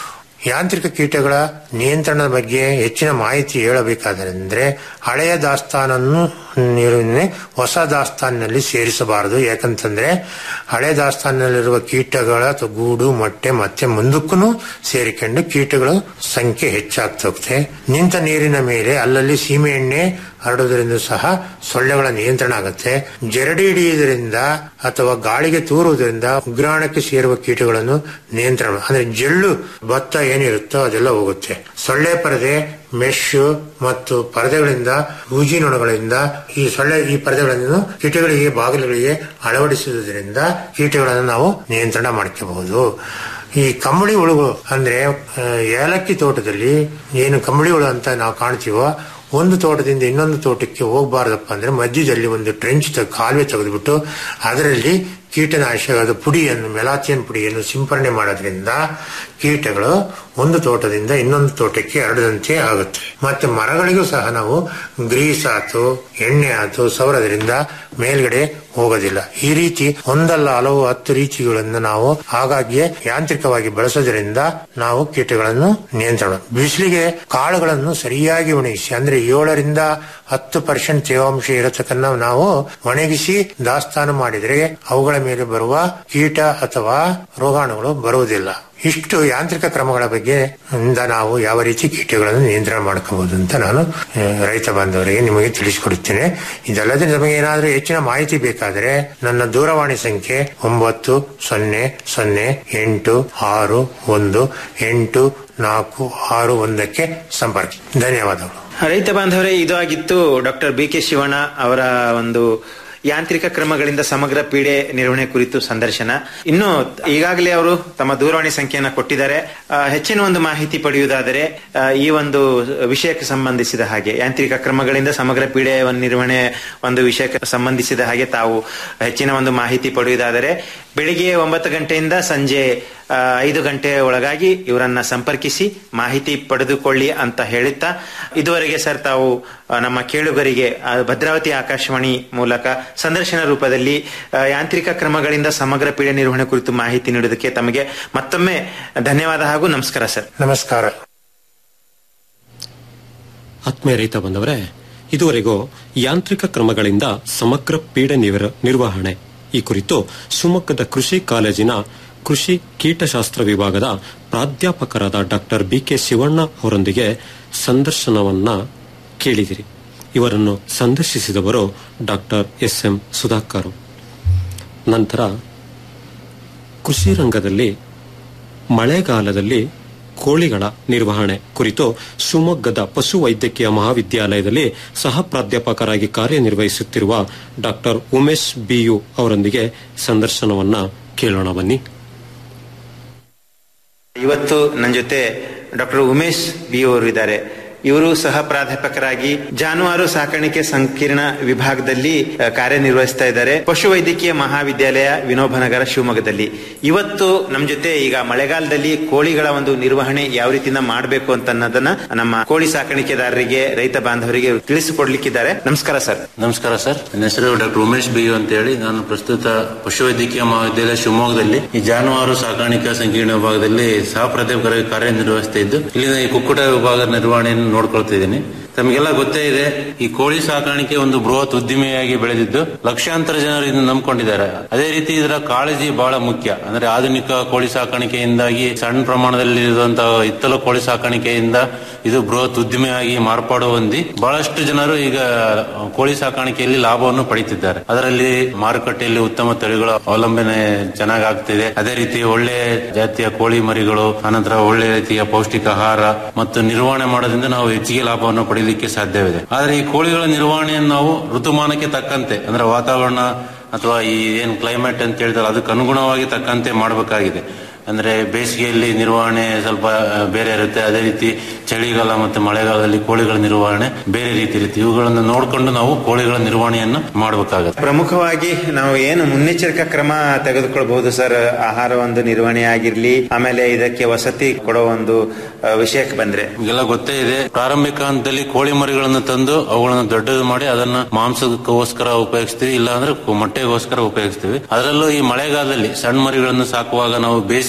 ಯಾಂತ್ರಿಕ ಕೀಟಗಳ ನಿಯಂತ್ರಣದ ಬಗ್ಗೆ ಹೆಚ್ಚಿನ ಮಾಹಿತಿ ಹೇಳಬೇಕಾದರೆ ಹಳೆಯ ದಾಸ್ತಾನನ್ನು ನಿರ್ವಹಣೆ ಹೊಸ ದಾಸ್ತಾನಿನಲ್ಲಿ ಸೇರಿಸಬಾರದು ಯಾಕಂತಂದ್ರೆ ಹಳೆ ದಾಸ್ತಾನಿನಲ್ಲಿರುವ ಕೀಟಗಳ ಅಥವಾ ಗೂಡು ಮೊಟ್ಟೆ ಮತ್ತೆ ಮುಂದಕ್ಕೂ ಸೇರಿಕೊಂಡು ಕೀಟಗಳ ಸಂಖ್ಯೆ ಹೆಚ್ಚಾಗ್ತಾ ಹೋಗುತ್ತೆ ನಿಂತ ನೀರಿನ ಮೇಲೆ ಅಲ್ಲಲ್ಲಿ ಸೀಮೆ ಎಣ್ಣೆ ಹರಡುವುದರಿಂದ ಸಹ ಸೊಳ್ಳೆಗಳ ನಿಯಂತ್ರಣ ಆಗುತ್ತೆ ಜರಡಿ ಹಿಡಿಯುವುದರಿಂದ ಅಥವಾ ಗಾಳಿಗೆ ತೂರುವುದರಿಂದ ಉಗ್ರಾಣಕ್ಕೆ ಸೇರುವ ಕೀಟಗಳನ್ನು ನಿಯಂತ್ರಣ ಅಂದ್ರೆ ಜಳ್ಳು ಭತ್ತ ಏನಿರುತ್ತೋ ಅದೆಲ್ಲ ಹೋಗುತ್ತೆ ಸೊಳ್ಳೆ ಪರದೆ ಮೆಶ್ ಮತ್ತು ಪರದೆಗಳಿಂದ ಬೂಜಿ ನೊಣಗಳಿಂದ ಈ ಸೊಳ್ಳೆ ಈ ಪರದೆಗಳನ್ನು ಕೀಟಗಳಿಗೆ ಬಾಗಿಲುಗಳಿಗೆ ಅಳವಡಿಸುವುದರಿಂದ ಕೀಟಗಳನ್ನು ನಾವು ನಿಯಂತ್ರಣ ಮಾಡ್ಕೋಬಹುದು ಈ ಕಂಬಳಿ ಹುಳುಗಳು ಅಂದ್ರೆ ಆ, ಏಲಕ್ಕಿ ತೋಟದಲ್ಲಿ ಏನು ಕಂಬಳಿ ಹುಳು ಅಂತ ನಾವು ಕಾಣ್ತೀವೋ ಒಂದು ತೋಟದಿಂದ ಇನ್ನೊಂದು ತೋಟಕ್ಕೆ ಹೋಗಬಾರ್ದಪ್ಪ ಅಂದ್ರೆ ಮಧ್ಯದಲ್ಲಿ ಒಂದು ಟ್ರೆಂಚ್ ತ- ಕಾಲುವೆ ತೆಗೆದುಬಿಟ್ಟು ಅದರಲ್ಲಿ ಕೀಟನಾಶಕದ ಪುಡಿಯನ್ನು ಮೆಲಾಥಿಯನ್ ಪುಡಿಯನ್ನು ಸಿಂಪರಣೆ ಮಾಡೋದ್ರಿಂದ ಕೀಟಗಳು ಒಂದು ತೋಟದಿಂದ ಇನ್ನೊಂದು ತೋಟಕ್ಕೆ ಹರಡದಂತೆ ಆಗುತ್ತೆ ಮತ್ತೆ ಮರಗಳಿಗೂ ಸಹ ನಾವು ಗ್ರೀಸ್ ಆತು ಎಣ್ಣೆ ಆತು ಸವರದ್ರಿಂದ ಮೇಲ್ಗಡೆ ಹೋಗೋದಿಲ್ಲ ಈ ರೀತಿ ಒಂದಲ್ಲ ಹಲವು ಹತ್ತು ರೀತಿಗಳನ್ನು ನಾವು ಹಾಗಾಗಿಯೇ ಯಾಂತ್ರಿಕವಾಗಿ ಬಳಸೋದ್ರಿಂದ ನಾವು ಕೀಟಗಳನ್ನು ನಿಯಂತ್ರಣ ಬಿಸಿಲಿಗೆ ಕಾಳುಗಳನ್ನು ಸರಿಯಾಗಿ ಒಣಗಿಸಿ ಅಂದ್ರೆ ಏಳರಿಂದ ಹತ್ತು ಪರ್ಸೆಂಟ್ ತೇವಾಂಶ ಇರತಕ್ಕನ್ನ ನಾವು ಒಣಗಿಸಿ ದಾಸ್ತಾನು ಮಾಡಿದರೆ ಅವುಗಳ ಮೇಲೆ ಬರುವ ಕೀಟ ಅಥವಾ ರೋಗಾಣುಗಳು ಬರುವುದಿಲ್ಲ ಇಷ್ಟು ಯಾಂತ್ರಿಕ ಕ್ರಮಗಳ ಬಗ್ಗೆ ಇಂದ ನಾವು ಯಾವ ರೀತಿ ಕೀಟಗಳನ್ನು ನಿಯಂತ್ರಣ ಮಾಡ್ಕೋಬಹುದು ಅಂತ ನಾನು ಆ, ರೈತ ಬಾಂಧವರಿಗೆ ನಿಮಗೆ ತಿಳಿಸಿಕೊಡುತ್ತೇನೆ ಇದಲ್ಲದೆ ನಮಗೆ ಏನಾದರೂ ಹೆಚ್ಚಿನ ಮಾಹಿತಿ ಬೇಕಾದರೆ ನನ್ನ ದೂರವಾಣಿ ಸಂಖ್ಯೆ ಒಂಬತ್ತು ಸೊನ್ನೆ ಸೊನ್ನೆ ಎಂಟು ಆರು ಒಂದು ಎಂಟು ನಾಲ್ಕು ಆರು ಒಂದಕ್ಕೆ ಸಂಪರ್ಕ ಧನ್ಯವಾದಗಳು ರೈತ ಬಾಂಧವರೇ ಇದು ಆಗಿತ್ತು ಡಾಕ್ಟರ್ ಬಿ ಕೆ ಶಿವಣ್ಣ ಅವರ ಒಂದು ಯಾಂತ್ರಿಕ ಕ್ರಮಗಳಿಂದ ಸಮಗ್ರ ಪೀಡೆ ನಿರ್ವಹಣೆ ಕುರಿತು ಸಂದರ್ಶನ ಇನ್ನು ಈಗಾಗಲೇ ಅವರು ತಮ್ಮ ದೂರವಾಣಿ ಸಂಖ್ಯೆಯನ್ನು ಕೊಟ್ಟಿದ್ದಾರೆ ಆ, ಹೆಚ್ಚಿನ ಒಂದು ಮಾಹಿತಿ ಪಡೆಯುವುದಾದರೆ ಆ, ಈ ಒಂದು ವಿಷಯಕ್ಕೆ ಸಂಬಂಧಿಸಿದ ಹಾಗೆ ಯಾಂತ್ರಿಕ ಕ್ರಮಗಳಿಂದ ಸಮಗ್ರ ಪೀಡೆ ಒಂದು ನಿರ್ವಹಣೆ ಒಂದು ವಿಷಯಕ್ಕೆ ಸಂಬಂಧಿಸಿದ ಹಾಗೆ ತಾವು ಹೆಚ್ಚಿನ ಒಂದು ಮಾಹಿತಿ ಪಡೆಯುವುದಾದರೆ ಬೆಳಿಗ್ಗೆ ಒಂಬತ್ತು ಗಂಟೆಯಿಂದ ಸಂಜೆ ಆ, ಐದು ಗಂಟೆ ಒಳಗಾಗಿ ಇವರನ್ನ ಸಂಪರ್ಕಿಸಿ ಮಾಹಿತಿ ಪಡೆದುಕೊಳ್ಳಿ ಅಂತ ಹೇಳುತ್ತಾ ಇದುವರೆಗೆ ಸರ್ ತಾವು ಆ, ನಮ್ಮ ಕೇಳುಗರಿಗೆ ಆ, ಭದ್ರಾವತಿ ಆಕಾಶವಾಣಿ ಮೂಲಕ ಸಂದರ್ಶನ ರೂಪದಲ್ಲಿ ಆ, ಯಾಂತ್ರಿಕ ಕ್ರಮಗಳಿಂದ ಸಮಗ್ರ ಪೀಡೆ ನಿರ್ವಹಣೆ ಕುರಿತು ಮಾಹಿತಿ ನೀಡುವುದಕ್ಕೆ ತಮಗೆ ಮತ್ತೊಮ್ಮೆ ಧನ್ಯವಾದ ಹಾಗೂ ನಮಸ್ಕಾರ ಸರ್ ನಮಸ್ಕಾರ ಆತ್ಮೀಯ ರೈತ ಬಂದವರೇ ಇದುವರೆಗೂ ಯಾಂತ್ರಿಕ ಕ್ರಮಗಳಿಂದ ಸಮಗ್ರ ಪೀಡೆ ನಿವರ- ನಿರ್ವಹಣೆ ಈ ಕುರಿತು ಶಿವಮೊಗ್ಗದ ಕೃಷಿ ಕಾಲೇಜಿನ ಕೃಷಿ ಕೀಟಶಾಸ್ತ್ರ ವಿಭಾಗದ ಪ್ರಾಧ್ಯಾಪಕರಾದ ಡಾಕ್ಟರ್ ಬಿಕೆ ಶಿವಣ್ಣ ಅವರೊಂದಿಗೆ ಸಂದರ್ಶನವನ್ನ ಕೇಳಿದಿರಿ ಇವರನ್ನು ಸಂದರ್ಶಿಸಿದವರು ಡಾಕ್ಟರ್ ಎಸ್ ಎಂ ಸುಧಾಕರ್ ನಂತರ ಕೃಷಿ ರಂಗದಲ್ಲಿ ಮಳೆಗಾಲದಲ್ಲಿ ಕೋಳಿಗಳ ನಿರ್ವಹಣೆ ಕುರಿತು ಶಿವಮೊಗ್ಗದ ಪಶು ವೈದ್ಯಕೀಯ ಮಹಾವಿದ್ಯಾಲಯದಲ್ಲಿ ಸಹ ಪ್ರಾಧ್ಯಾಪಕರಾಗಿ ಕಾರ್ಯನಿರ್ವಹಿಸುತ್ತಿರುವ ಡಾಕ್ಟರ್ ಉಮೇಶ್ ಬಿಯು ಅವರೊಂದಿಗೆ ಸಂದರ್ಶನವನ್ನ ಕೇಳೋಣ ಬನ್ನಿ ಇವತ್ತು ನನ್ನ ಜೊತೆ ಡಾಕ್ಟರ್ ಉಮೇಶ್ ಬಿ ಅವರು ಇದ್ದಾರೆ ಇವರು ಸಹ ಪ್ರಾಧ್ಯಾಪಕರಾಗಿ ಜಾನುವಾರು ಸಾಕಾಣಿಕೆ ಸಂಕೀರ್ಣ ವಿಭಾಗದಲ್ಲಿ ಆ, ಕಾರ್ಯನಿರ್ವಹಿಸ್ತಾ ಇದ್ದಾರೆ ಪಶುವೈದ್ಯಕೀಯ ಮಹಾವಿದ್ಯಾಲಯ ವಿನೋಬನಗರ ಶಿವಮೊಗ್ಗದಲ್ಲಿ ಇವತ್ತು ನಮ್ಮ ಜೊತೆ ಈಗ ಮಳೆಗಾಲದಲ್ಲಿ ಕೋಳಿಗಳ ಒಂದು ನಿರ್ವಹಣೆ ಯಾವ ರೀತಿಯಿಂದ ಮಾಡಬೇಕು ಅಂತ ಅನ್ನೋದನ್ನ ನಮ್ಮ ಕೋಳಿ ಸಾಕಾಣಿಕೆದಾರರಿಗೆ ರೈತ ಬಾಂಧವರಿಗೆ ತಿಳಿಸಿಕೊಡ್ಲಿಕ್ಕಿದ್ದಾರೆ ನಮಸ್ಕಾರ ಸರ್ ನಮಸ್ಕಾರ ಸರ್ ನನ್ನ ಹೆಸರು ಡಾಕ್ಟರ್ ಉಮೇಶ್ ಬಿ ಅಂತ ಹೇಳಿ ನಾನು ಪ್ರಸ್ತುತ ಪಶುವೈದ್ಯಕೀಯ ಮಹಾವಿದ್ಯಾಲಯ ಶಿವಮೊಗ್ಗದಲ್ಲಿ ಈ ಜಾನುವಾರು ಸಾಕಾಣಿಕಾ ಸಂಕೀರ್ಣ ವಿಭಾಗದಲ್ಲಿ ಸಹ ಪ್ರಾಧ್ಯಾಪಕರಾಗಿ ಕಾರ್ಯನಿರ್ವಹಿಸ್ತಾ ಇದ್ದು ಇಲ್ಲಿನ ಈ ಕುಕ್ಕುಟ ವಿಭಾಗದ ನಿರ್ವಹಣೆಯನ್ನು ನೋಡ್ಕೊಳ್ತಾ ಇದ್ದೀನಿ ತಮಗೆಲ್ಲ ಗೊತ್ತೇ ಇದೆ ಈ ಕೋಳಿ ಸಾಕಾಣಿಕೆ ಒಂದು ಬೃಹತ್ ಉದ್ದಿಮೆಯಾಗಿ ಬೆಳೆದಿದ್ದು ಲಕ್ಷಾಂತರ ಜನರು ಇದನ್ನು ನಂಬ್ಕೊಂಡಿದ್ದಾರೆ ಅದೇ ರೀತಿ ಇದರ ಕಾಳಜಿ ಬಹಳ ಮುಖ್ಯ ಅಂದ್ರೆ ಆಧುನಿಕ ಕೋಳಿ ಸಾಕಾಣಿಕೆಯಿಂದಾಗಿ ಸಣ್ಣ ಪ್ರಮಾಣದಲ್ಲಿ ಇರುವಂತಹ ಇತ್ತಲು ಕೋಳಿ ಸಾಕಾಣಿಕೆಯಿಂದ ಇದು ಬೃಹತ್ ಉದ್ದಿಮೆಯಾಗಿ ಮಾರ್ಪಾಡು ಹೊಂದಿ ಬಹಳಷ್ಟು ಜನರು ಈಗ ಕೋಳಿ ಸಾಕಾಣಿಕೆಯಲ್ಲಿ ಲಾಭವನ್ನು ಪಡಿತಿದ್ದಾರೆ ಅದರಲ್ಲಿ ಮಾರುಕಟ್ಟೆಯಲ್ಲಿ ಉತ್ತಮ ತಳಿಗಳ ಅವಲಂಬನೆ ಚೆನ್ನಾಗಿ ಆಗ್ತಿದೆ ಅದೇ ರೀತಿ ಒಳ್ಳೆ ಜಾತಿಯ ಕೋಳಿ ಮರಿಗಳು ಅನಂತರ ಒಳ್ಳೆ ರೀತಿಯ ಪೌಷ್ಟಿಕ ಆಹಾರ ಮತ್ತು ನಿರ್ವಹಣೆ ಮಾಡೋದ್ರಿಂದ ನಾವು ಹೆಚ್ಚಿಗೆ ಲಾಭವನ್ನು ಪಡೆಯಲಿಕ್ಕೆ ಸಾಧ್ಯವಿದೆ ಆದ್ರೆ ಈ ಕೋಳಿಗಳ ನಿರ್ವಹಣೆಯನ್ನು ನಾವು ಋತುಮಾನಕ್ಕೆ ತಕ್ಕಂತೆ ಅಂದ್ರೆ ವಾತಾವರಣ ಅಥವಾ ಈ ಏನ್ ಕ್ಲೈಮೇಟ್ ಅಂತ ಹೇಳ್ತಾರೆ ಅದಕ್ಕೆ ಅನುಗುಣವಾಗಿ ತಕ್ಕಂತೆ ಮಾಡಬೇಕಾಗಿದೆ ಅಂದ್ರೆ ಬೇಸಿಗೆಯಲ್ಲಿ ನಿರ್ವಹಣೆ ಸ್ವಲ್ಪ ಆ, ಬೇರೆ ಇರುತ್ತೆ ಅದೇ ರೀತಿ ಚಳಿಗಾಲ ಮತ್ತು ಮಳೆಗಾಲದಲ್ಲಿ ಕೋಳಿಗಳ ನಿರ್ವಹಣೆ ಬೇರೆ ರೀತಿ ಇರುತ್ತೆ ಇವುಗಳನ್ನು ನೋಡಿಕೊಂಡು ನಾವು ಕೋಳಿಗಳ ನಿರ್ವಹಣೆಯನ್ನು ಮಾಡಬೇಕಾಗುತ್ತೆ ಪ್ರಮುಖವಾಗಿ ನಾವು ಏನು ಮುನ್ನೆಚ್ಚರಿಕಾ ಕ್ರಮ ತೆಗೆದುಕೊಳ್ಬಹುದು ಸರ್ ಆಹಾರ ಒಂದು ನಿರ್ವಹಣೆ ಆಗಿರ್ಲಿ ಆಮೇಲೆ ಇದಕ್ಕೆ ವಸತಿ ಕೊಡೋ ಒಂದು ಆ, ವಿಷಯಕ್ಕೆ ಬಂದ್ರೆ ನಿಮಗೆಲ್ಲ ಗೊತ್ತೇ ಇದೆ ಪ್ರಾರಂಭಿಕ ಹಂತದಲ್ಲಿ ಕೋಳಿ ಮರಿಗಳನ್ನು ತಂದು ಅವುಗಳನ್ನು ದೊಡ್ಡದು ಮಾಡಿ ಅದನ್ನ ಮಾಂಸಕ್ಕೋಸ್ಕರ ಉಪಯೋಗಿಸ್ತೀವಿ ಇಲ್ಲ ಅಂದ್ರೆ ಮೊಟ್ಟೆಗೋಸ್ಕರ ಉಪಯೋಗಿಸ್ತೀವಿ ಅದರಲ್ಲೂ ಈ ಮಳೆಗಾಲದಲ್ಲಿ ಸಣ್ಣ ಮರಿಗಳನ್ನು ಸಾಕುವಾಗ ನಾವು ಬೇಸಿಗೆ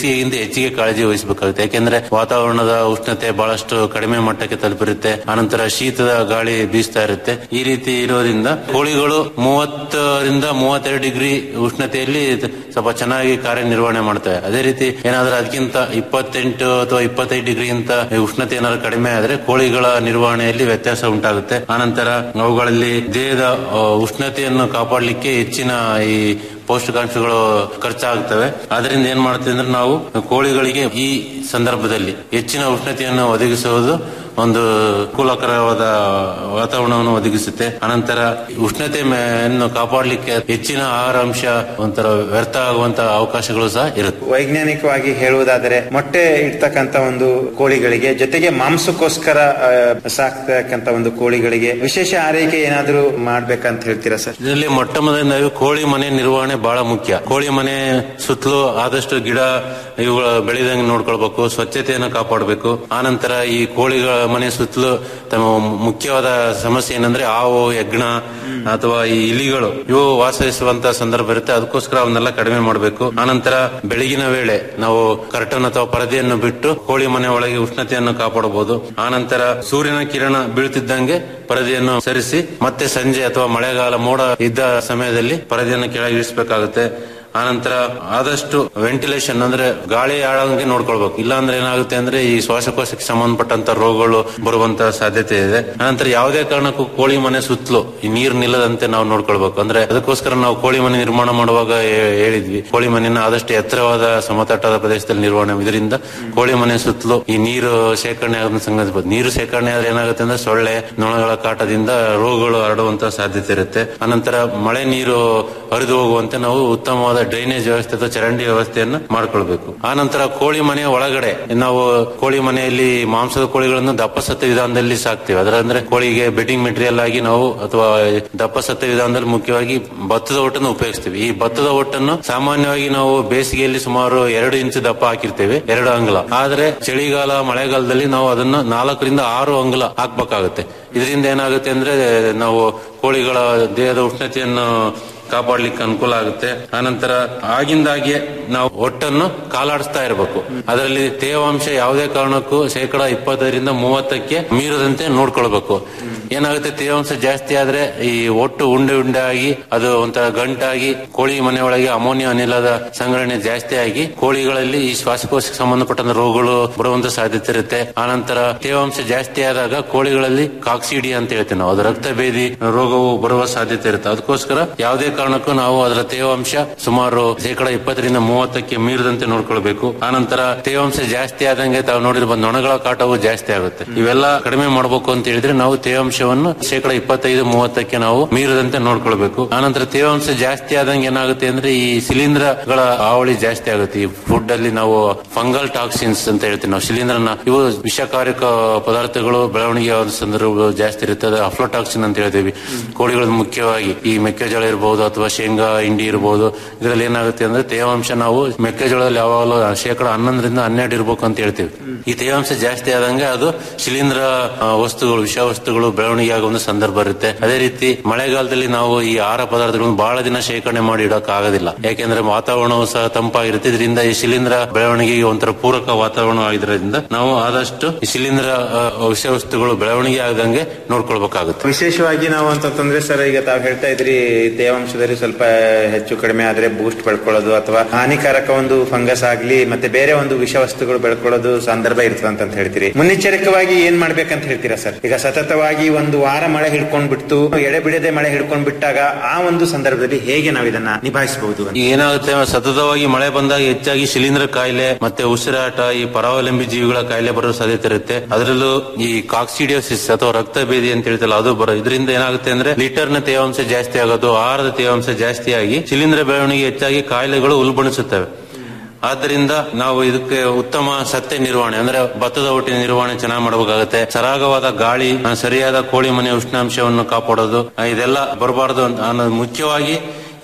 ಬೇಸಿಗೆಗಿಂತ ಹೆಚ್ಚಿಗೆ ಕಾಳಜಿ ವಹಿಸಬೇಕಾಗುತ್ತೆ ಯಾಕೆಂದ್ರೆ ವಾತಾವರಣದ ಉಷ್ಣತೆ ಬಹಳಷ್ಟು ಕಡಿಮೆ ಮಟ್ಟಕ್ಕೆ ತಲುಪಿರುತ್ತೆ ಆನಂತರ ಶೀತದ ಗಾಳಿ ಬೀಸ್ತಾ ಇರುತ್ತೆ ಈ ರೀತಿ ಇರೋದ್ರಿಂದ ಕೋಳಿಗಳು ಮೂವತ್ತರಿಂದ ಮೂವತ್ತೆರಡು ಡಿಗ್ರಿ ಉಷ್ಣತೆಯಲ್ಲಿ ಸ್ವಲ್ಪ ಚೆನ್ನಾಗಿ ಕಾರ್ಯನಿರ್ವಹಣೆ ಮಾಡ್ತವೆ ಅದೇ ರೀತಿ ಏನಾದ್ರೂ ಅದಕ್ಕಿಂತ ಇಪ್ಪತ್ತೆಂಟು ಅಥವಾ ಇಪ್ಪತ್ತೈದು ಡಿಗ್ರಿಗಿಂತ ಉಷ್ಣತೆ ಏನಾದ್ರು ಕಡಿಮೆ ಆದ್ರೆ ಕೋಳಿಗಳ ನಿರ್ವಹಣೆಯಲ್ಲಿ ವ್ಯತ್ಯಾಸ ಉಂಟಾಗುತ್ತೆ ಆನಂತರ ಅವುಗಳಲ್ಲಿ ದೇಹದ ಆ, ಉಷ್ಣತೆಯನ್ನು ಕಾಪಾಡಲಿಕ್ಕೆ ಹೆಚ್ಚಿನ ಈ ಪೌಷ್ಟಿಕಾಂಶಗಳು ಖರ್ಚಾಗ್ತವೆ ಅದರಿಂದ ಏನ್ ಮಾಡ್ತೀವಿ ಅಂದ್ರೆ ನಾವು ಕೋಳಿಗಳಿಗೆ ಈ ಸಂದರ್ಭದಲ್ಲಿ ಹೆಚ್ಚಿನ ಉಷ್ಣತೆಯನ್ನು ಒದಗಿಸುವುದು ಒಂದು ಅನುಕೂಲಕರವಾದ ವಾತಾವರಣವನ್ನು ಒದಗಿಸುತ್ತೆ ಅನಂತರ ಉಷ್ಣತೆಯನ್ನು ಕಾಪಾಡಲಿಕ್ಕೆ ಹೆಚ್ಚಿನ ಆಹಾರ ಅಂಶ ಒಂಥರ ವ್ಯರ್ಥ ಆಗುವಂತಹ ಅವಕಾಶಗಳು ಸಹ ಇರುತ್ತೆ ವೈಜ್ಞಾನಿಕವಾಗಿ ಹೇಳುವುದಾದರೆ ಮೊಟ್ಟೆ ಇಡ್ತಕ್ಕಂತ ಒಂದು ಕೋಳಿಗಳಿಗೆ ಜೊತೆಗೆ ಮಾಂಸಕ್ಕೋಸ್ಕರ ಆ, ಸಾಕ್ತಕ್ಕಂತ ಒಂದು ಕೋಳಿಗಳಿಗೆ ವಿಶೇಷ ಆರೈಕೆ ಏನಾದರೂ ಮಾಡ್ಬೇಕಂತ ಹೇಳ್ತೀರಾ ಸರ್ ಇದರಲ್ಲಿ ಮೊಟ್ಟ ಮೊದಲನೇದಾಗಿ ಕೋಳಿ ಮನೆ ನಿರ್ವಹಣೆ ಬಹಳ ಮುಖ್ಯ ಕೋಳಿ ಮನೆ ಸುತ್ತಲೂ ಆದಷ್ಟು ಗಿಡ ಇವುಗಳ ಬೆಳೆದಂಗೆ ನೋಡ್ಕೊಳ್ಬೇಕು ಸ್ವಚ್ಛತೆಯನ್ನು ಕಾಪಾಡಬೇಕು ಆನಂತರ ಈ ಕೋಳಿಗಳ ಮನೆ ಸುತ್ತಲೂ ತಮ್ಮ ಮುಖ್ಯವಾದ ಸಮಸ್ಯೆ ಏನಂದ್ರೆ ಹಾವು ಹೆಗ್ಗಣ ಅಥವಾ ಈ ಇಲಿಗಳು ಇವು ವಾಸಿಸುವಂತ ಸಂದರ್ಭ ಇರುತ್ತೆ ಅದಕ್ಕೋಸ್ಕರ ಅವನ್ನೆಲ್ಲ ಕಡಿಮೆ ಮಾಡಬೇಕು ಆನಂತರ ಬೆಳಗಿನ ವೇಳೆ ನಾವು ಕರ್ಟನ್ ಅಥವಾ ಪರದೆಯನ್ನು ಬಿಟ್ಟು ಕೋಳಿ ಮನೆ ಒಳಗೆ ಉಷ್ಣತೆಯನ್ನು ಕಾಪಾಡಬಹುದು ಆನಂತರ ಸೂರ್ಯನ ಕಿರಣ ಬೀಳ್ತಿದ್ದಂಗೆ ಪರದೆಯನ್ನು ಸರಿಸಿ ಮತ್ತೆ ಸಂಜೆ ಅಥವಾ ಮಳೆಗಾಲ ಮೋಡ ಇದ್ದ ಸಮಯದಲ್ಲಿ ಪರದೆಯನ್ನು ಕೆಳಗೆ ಇಳಿಸಬೇಕಾಗುತ್ತೆ ಆನಂತರ ಆದಷ್ಟು ವೆಂಟಿಲೇಷನ್ ಅಂದ್ರೆ ಗಾಳಿ ಆಡಂಗೆ ನೋಡ್ಕೊಳ್ಬೇಕು ಇಲ್ಲಾಂದ್ರೆ ಏನಾಗುತ್ತೆ ಅಂದ್ರೆ ಈ ಶ್ವಾಸಕೋಶಕ್ಕೆ ಸಂಬಂಧಪಟ್ಟಂತ ರೋಗಗಳು ಬರುವಂತ ಸಾಧ್ಯತೆ ಇದೆ ಆನಂತರ ಯಾವುದೇ ಕಾರಣಕ್ಕೂ ಕೋಳಿ ಮನೆ ಸುತ್ತಲೂ ಈ ನೀರು ನಿಲ್ಲದಂತೆ ನಾವು ನೋಡ್ಕೊಳ್ಬೇಕು ಅಂದ್ರೆ ಅದಕ್ಕೋಸ್ಕರ ನಾವು ಕೋಳಿ ಮನೆ ನಿರ್ಮಾಣ ಮಾಡುವಾಗ ಹೇ- ಹೇಳಿದ್ವಿ ಕೋಳಿ ಮನೆಯನ್ನ ಆದಷ್ಟು ಎತ್ತರವಾದ ಸಮತಟ್ಟಾದ ಪ್ರದೇಶದಲ್ಲಿ ನಿರ್ವಹಣೆ ಇದರಿಂದ ಕೋಳಿ ಮನೆ ಸುತ್ತಲೂ ಈ ನೀರು ಶೇಖರಣೆ ಆಗೋದನ್ನ ಸಂಗತಿಸಬಹುದು ನೀರು ಶೇಖರಣೆ ಆದ್ರೆ ಏನಾಗುತ್ತೆ ಅಂದ್ರೆ ಸೊಳ್ಳೆ ನೊಣಗಳ ಕಾಟದಿಂದ ರೋಗಗಳು ಹರಡುವಂತ ಸಾಧ್ಯತೆ ಇರುತ್ತೆ ಅನಂತರ ಮಳೆ ನೀರು ಹರಿದು ಹೋಗುವಂತೆ ನಾವು ಉತ್ತಮವಾದ ಡ್ರೈನೇಜ್ ವ್ಯವಸ್ಥೆ ಅಥವಾ ಚರಂಡಿ ವ್ಯವಸ್ಥೆಯನ್ನು ಮಾಡ್ಕೊಳ್ಬೇಕು ಆನಂತರ ಕೋಳಿ ಮನೆಯ ಒಳಗಡೆ ನಾವು ಕೋಳಿ ಮನೆಯಲ್ಲಿ ಮಾಂಸದ ಕೋಳಿಗಳನ್ನು ದಪ್ಪಸತ್ತ ವಿಧಾನದಲ್ಲಿ ಸಾಕ್ತಿವಿ ಅದರ ಅಂದ್ರೆ ಕೋಳಿಗೆ ಬೆಡ್ಡಿಂಗ್ ಮೆಟೀರಿಯಲ್ ಆಗಿ ನಾವು ಅಥವಾ ದಪ್ಪಸತ್ತ ವಿಧಾನದಲ್ಲಿ ಮುಖ್ಯವಾಗಿ ಭತ್ತದ ಒಟ್ಟನ್ನು ಉಪಯೋಗಿಸ್ತೀವಿ ಈ ಭತ್ತದ ಒಟ್ಟನ್ನು ಸಾಮಾನ್ಯವಾಗಿ ನಾವು ಬೇಸಿಗೆಯಲ್ಲಿ ಸುಮಾರು ಎರಡು ಇಂಚು ದಪ್ಪ ಹಾಕಿರ್ತೇವೆ ಎರಡು ಅಂಗುಲ ಆದ್ರೆ ಚಳಿಗಾಲ ಮಳೆಗಾಲದಲ್ಲಿ ನಾವು ಅದನ್ನು ನಾಲ್ಕರಿಂದ ಆರು ಅಂಗುಲ ಹಾಕ್ಬೇಕಾಗುತ್ತೆ ಇದರಿಂದ ಏನಾಗುತ್ತೆ ಅಂದ್ರೆ ನಾವು ಕೋಳಿಗಳ ದೇಹದ ಉಷ್ಣತೆಯನ್ನು ಕಾಪಾಡ್ಲಿಕ್ಕೆ ಅನುಕೂಲ ಆಗುತ್ತೆ ಆನಂತರ ಆಗಿಂದಾಗೆ ನಾವು ಒಟ್ಟನ್ನು ಕಾಲಾಡಿಸ್ತಾ ಇರಬೇಕು ಅದರಲ್ಲಿ ತೇವಾಂಶ ಯಾವುದೇ ಕಾರಣಕ್ಕೂ ಶೇಕಡ ಇಪ್ಪತ್ತೈದರಿಂದ ಮೂವತ್ತಕ್ಕೆ ಮೀರದಂತೆ ನೋಡ್ಕೊಳ್ಬೇಕು ಏನಾಗುತ್ತೆ ತೇವಾಂಶ ಜಾಸ್ತಿ ಆದ್ರೆ ಈ ಒಟ್ಟು ಉಂಡೆ ಉಂಡೆ ಆಗಿ ಅದು ಒಂಥರ ಗಂಟಾಗಿ ಕೋಳಿ ಮನೆಯೊಳಗೆ ಅಮೋನಿಯಾ ಅನಿಲದ ಸಂಗ್ರಹಣೆ ಜಾಸ್ತಿ ಆಗಿ ಕೋಳಿಗಳಲ್ಲಿ ಈ ಶ್ವಾಸಕೋಶಕ್ಕೆ ಸಂಬಂಧಪಟ್ಟ ರೋಗಗಳು ಬರುವಂತ ಸಾಧ್ಯತೆ ಇರುತ್ತೆ ಆನಂತರ ತೇವಾಂಶ ಜಾಸ್ತಿ ಆದಾಗ ಕೋಳಿಗಳಲ್ಲಿ ಕಾಕ್ಸಿಡಿ ಅಂತ ಹೇಳ್ತೀವಿ ನಾವು ಅದು ರಕ್ತ ಭೇದಿ ರೋಗವು ಬರುವ ಸಾಧ್ಯತೆ ಇರುತ್ತೆ ಅದಕ್ಕೋಸ್ಕರ ಯಾವುದೇ ಕಾರಣಕ್ಕೂ ನಾವು ಅದರ ತೇವಾಂಶ ಸುಮಾರು ಶೇಕಡ ಇಪ್ಪತ್ತರಿಂದ ಮೂವತ್ತಕ್ಕೆ ಮೀರದಂತೆ ನೋಡ್ಕೊಳ್ಬೇಕು ಆನಂತರ ತೇವಾಂಶ ಜಾಸ್ತಿ ಆದಂಗೆ ತಾವು ನೋಡಿರ್ಬೋದು ನೊಣಗಳ ಕಾಟವು ಜಾಸ್ತಿ ಆಗುತ್ತೆ ಇವೆಲ್ಲ ಕಡಿಮೆ ಮಾಡಬೇಕು ಅಂತ ಹೇಳಿದ್ರೆ ನಾವು ತೇವಾಂಶವನ್ನು ಶೇಕಡ ಇಪ್ಪತ್ತೈದು ಮೂವತ್ತಕ್ಕೆ ನಾವು ಮೀರದಂತೆ ನೋಡ್ಕೊಳ್ಬೇಕು ಆನಂತರ ತೇವಾಂಶ ಜಾಸ್ತಿ ಆದಂಗೆ ಏನಾಗುತ್ತೆ ಅಂದ್ರೆ ಈ ಶಿಲೀಂಧ್ರಗಳ ಹಾವಳಿ ಜಾಸ್ತಿ ಆಗುತ್ತೆ ಈ ಫುಡ್ ಅಲ್ಲಿ ನಾವು ಫಂಗಲ್ ಟಾಕ್ಸಿನ್ಸ್ ಅಂತ ಹೇಳ್ತೀವಿ ನಾವು ಶಿಲೀಂಧ್ರನ ಇವು ವಿಷಕಾರಕ ಪದಾರ್ಥಗಳು ಬೆಳವಣಿಗೆ ಆದ ಸಂದರ್ಭಗಳು ಜಾಸ್ತಿ ಇರ್ತದೆ ಅಫ್ಲೋಟಾಕ್ಸಿನ್ ಅಂತ ಹೇಳ್ತೀವಿ ಕೋಳಿಗಳು ಮುಖ್ಯವಾಗಿ ಈ ಮೆಕ್ಕೆಜೋಳ ಇರಬಹುದು ಅಥವಾ ಶೇಂಗಾ ಹಿಂಡಿ ಇರಬಹುದು ಇದರಲ್ಲಿ ಏನಾಗುತ್ತೆ ಅಂದ್ರೆ ತೇವಾಂಶ ನಾವು ಮೆಕ್ಕೆಜೋಳದಲ್ಲಿ ಯಾವಾಗಲೂ ಶೇಕಡ ಹನ್ನೊಂದರಿಂದ ಹನ್ನೆರಡು ಇರಬೇಕು ಅಂತ ಹೇಳ್ತೀವಿ ಈ ತೇವಾಂಶ ಜಾಸ್ತಿ ಆದಂಗೆ ಅದು ಶಿಲೀಂಧ್ರ ಆ, ವಸ್ತುಗಳು ವಿಷ ವಸ್ತುಗಳು ಬೆಳವಣಿಗೆ ಆಗೋ ಒಂದು ಸಂದರ್ಭ ಇರುತ್ತೆ ಅದೇ ರೀತಿ ಮಳೆಗಾಲದಲ್ಲಿ ನಾವು ಈ ಆಹಾರ ಪದಾರ್ಥಗಳನ್ನು ಬಹಳ ದಿನ ಶೇಖರಣೆ ಮಾಡಿ ಇಡಕ್ ಆಗೋದಿಲ್ಲ ಯಾಕೆಂದ್ರೆ ವಾತಾವರಣವು ಸಹ ತಂಪಾಗಿರುತ್ತೆ ಇದರಿಂದ ಈ ಶಿಲೀಂಧ್ರ ಬೆಳವಣಿಗೆಗೆ ಒಂಥರ ಪೂರಕ ವಾತಾವರಣ ಆಗಿರೋದ್ರಿಂದ ನಾವು ಆದಷ್ಟು ಈ ಶಿಲೀಂಧ್ರ ಆ, ವಿಷ ವಸ್ತುಗಳು ಬೆಳವಣಿಗೆ ಆಗದಂಗೆ ನೋಡ್ಕೊಳ್ಬೇಕಾಗುತ್ತೆ ವಿಶೇಷವಾಗಿ ನಾವು ಅಂತಂದ್ರೆ ಸರ್ ಈಗ ತಾವು ಹೇಳ್ತಾ ಇದ್ರಿ ತೇವಾಂಶದಲ್ಲಿ ಸ್ವಲ್ಪ ಹೆಚ್ಚು ಕಡಿಮೆ ಆದ್ರೆ ಬೂಸ್ಟ್ ಬೆಳ್ಕೊಳ್ಳೋದು ಅಥವಾ ಹಾನಿಕಾರಕ ಒಂದು ಫಂಗಸ್ ಆಗ್ಲಿ ಮತ್ತೆ ಬೇರೆ ಒಂದು ವಿಷ ವಸ್ತುಗಳು ಬೆಳ್ಕೊಳ್ಳೋದು ಸಂದರ್ಭ ಇರ್ತದೆ ಅಂತ ಹೇಳ್ತೀರಿ ಮುನ್ನೆಚ್ಚರಿಕವಾಗಿ ಏನ್ ಮಾಡ್ಬೇಕಂತ ಹೇಳ್ತೀರಾ ಸರ್ ಈಗ ಸತತವಾಗಿ ಒಂದು ವಾರ ಮಳೆ ಹಿಡ್ಕೊಂಡ್ ಬಿಟ್ಟು ಎಡೆ ಬಿಡದೆ ಮಳೆ ಹಿಡ್ಕೊಂಡ್ ಬಿಟ್ಟಾಗ ಆ ಒಂದು ಸಂದರ್ಭದಲ್ಲಿ ಹೇಗೆ ನಾವು ಇದನ್ನ ನಿಭಾಯಿಸಬಹುದು ಅಂತ? ಈಗ ಏನಾಗುತ್ತೆ ಸತತವಾಗಿ ಮಳೆ ಬಂದಾಗ ಹೆಚ್ಚಾಗಿ ಶಿಲೀಂಧ್ರ ಕಾಯಿಲೆ ಮತ್ತೆ ಉಸಿರಾಟ ಈ ಪರಾವಲಂಬಿ ಜೀವಿಗಳ ಕಾಯಿಲೆ ಬರೋ ಸಾಧ್ಯತೆ ಇರುತ್ತೆ ಅದರಲ್ಲೂ ಈ ಕಾಕ್ಸಿಡಿಯೋಸಿಸ್ ಅಥವಾ ರಕ್ತ ಭೇದಿ ಅಂತ ಹೇಳ್ತಲ್ಲ ಅದು ಬರೋ ಇದರಿಂದ ಏನಾಗುತ್ತೆ ಅಂದ್ರೆ ಲೀಟರ್ ನ ತೇವಾಂಶ ಜಾಸ್ತಿ ಆಗೋದು ಆಹಾರದ ತೇವಾಂಶ ಜಾಸ್ತಿ ಆಗಿ ಶಿಲೀಂಧ್ರ ಬೆಳವಣಿಗೆ ಹೆಚ್ಚಾಗಿ ಕಾಯಿಲೆಗಳು ಉಲ್ಬಣಿಸುತ್ತವೆ ಆದ್ದರಿಂದ ನಾವು ಇದಕ್ಕೆ ಉತ್ತಮ ಸತ್ಯ ನಿರ್ವಹಣೆ ಅಂದ್ರೆ ಭತ್ತದ ಒಟ್ಟಿನ ನಿರ್ವಹಣೆ ಚೆನ್ನಾಗಿ ಮಾಡಬೇಕಾಗುತ್ತೆ ಸರಾಗವಾದ ಗಾಳಿ ಆ, ಸರಿಯಾದ ಕೋಳಿ ಮನೆ ಉಷ್ಣಾಂಶವನ್ನು ಕಾಪಾಡೋದು ಆ, ಇದೆಲ್ಲ ಬರಬಾರದು ಅನ್ನೋದು ಮುಖ್ಯವಾಗಿ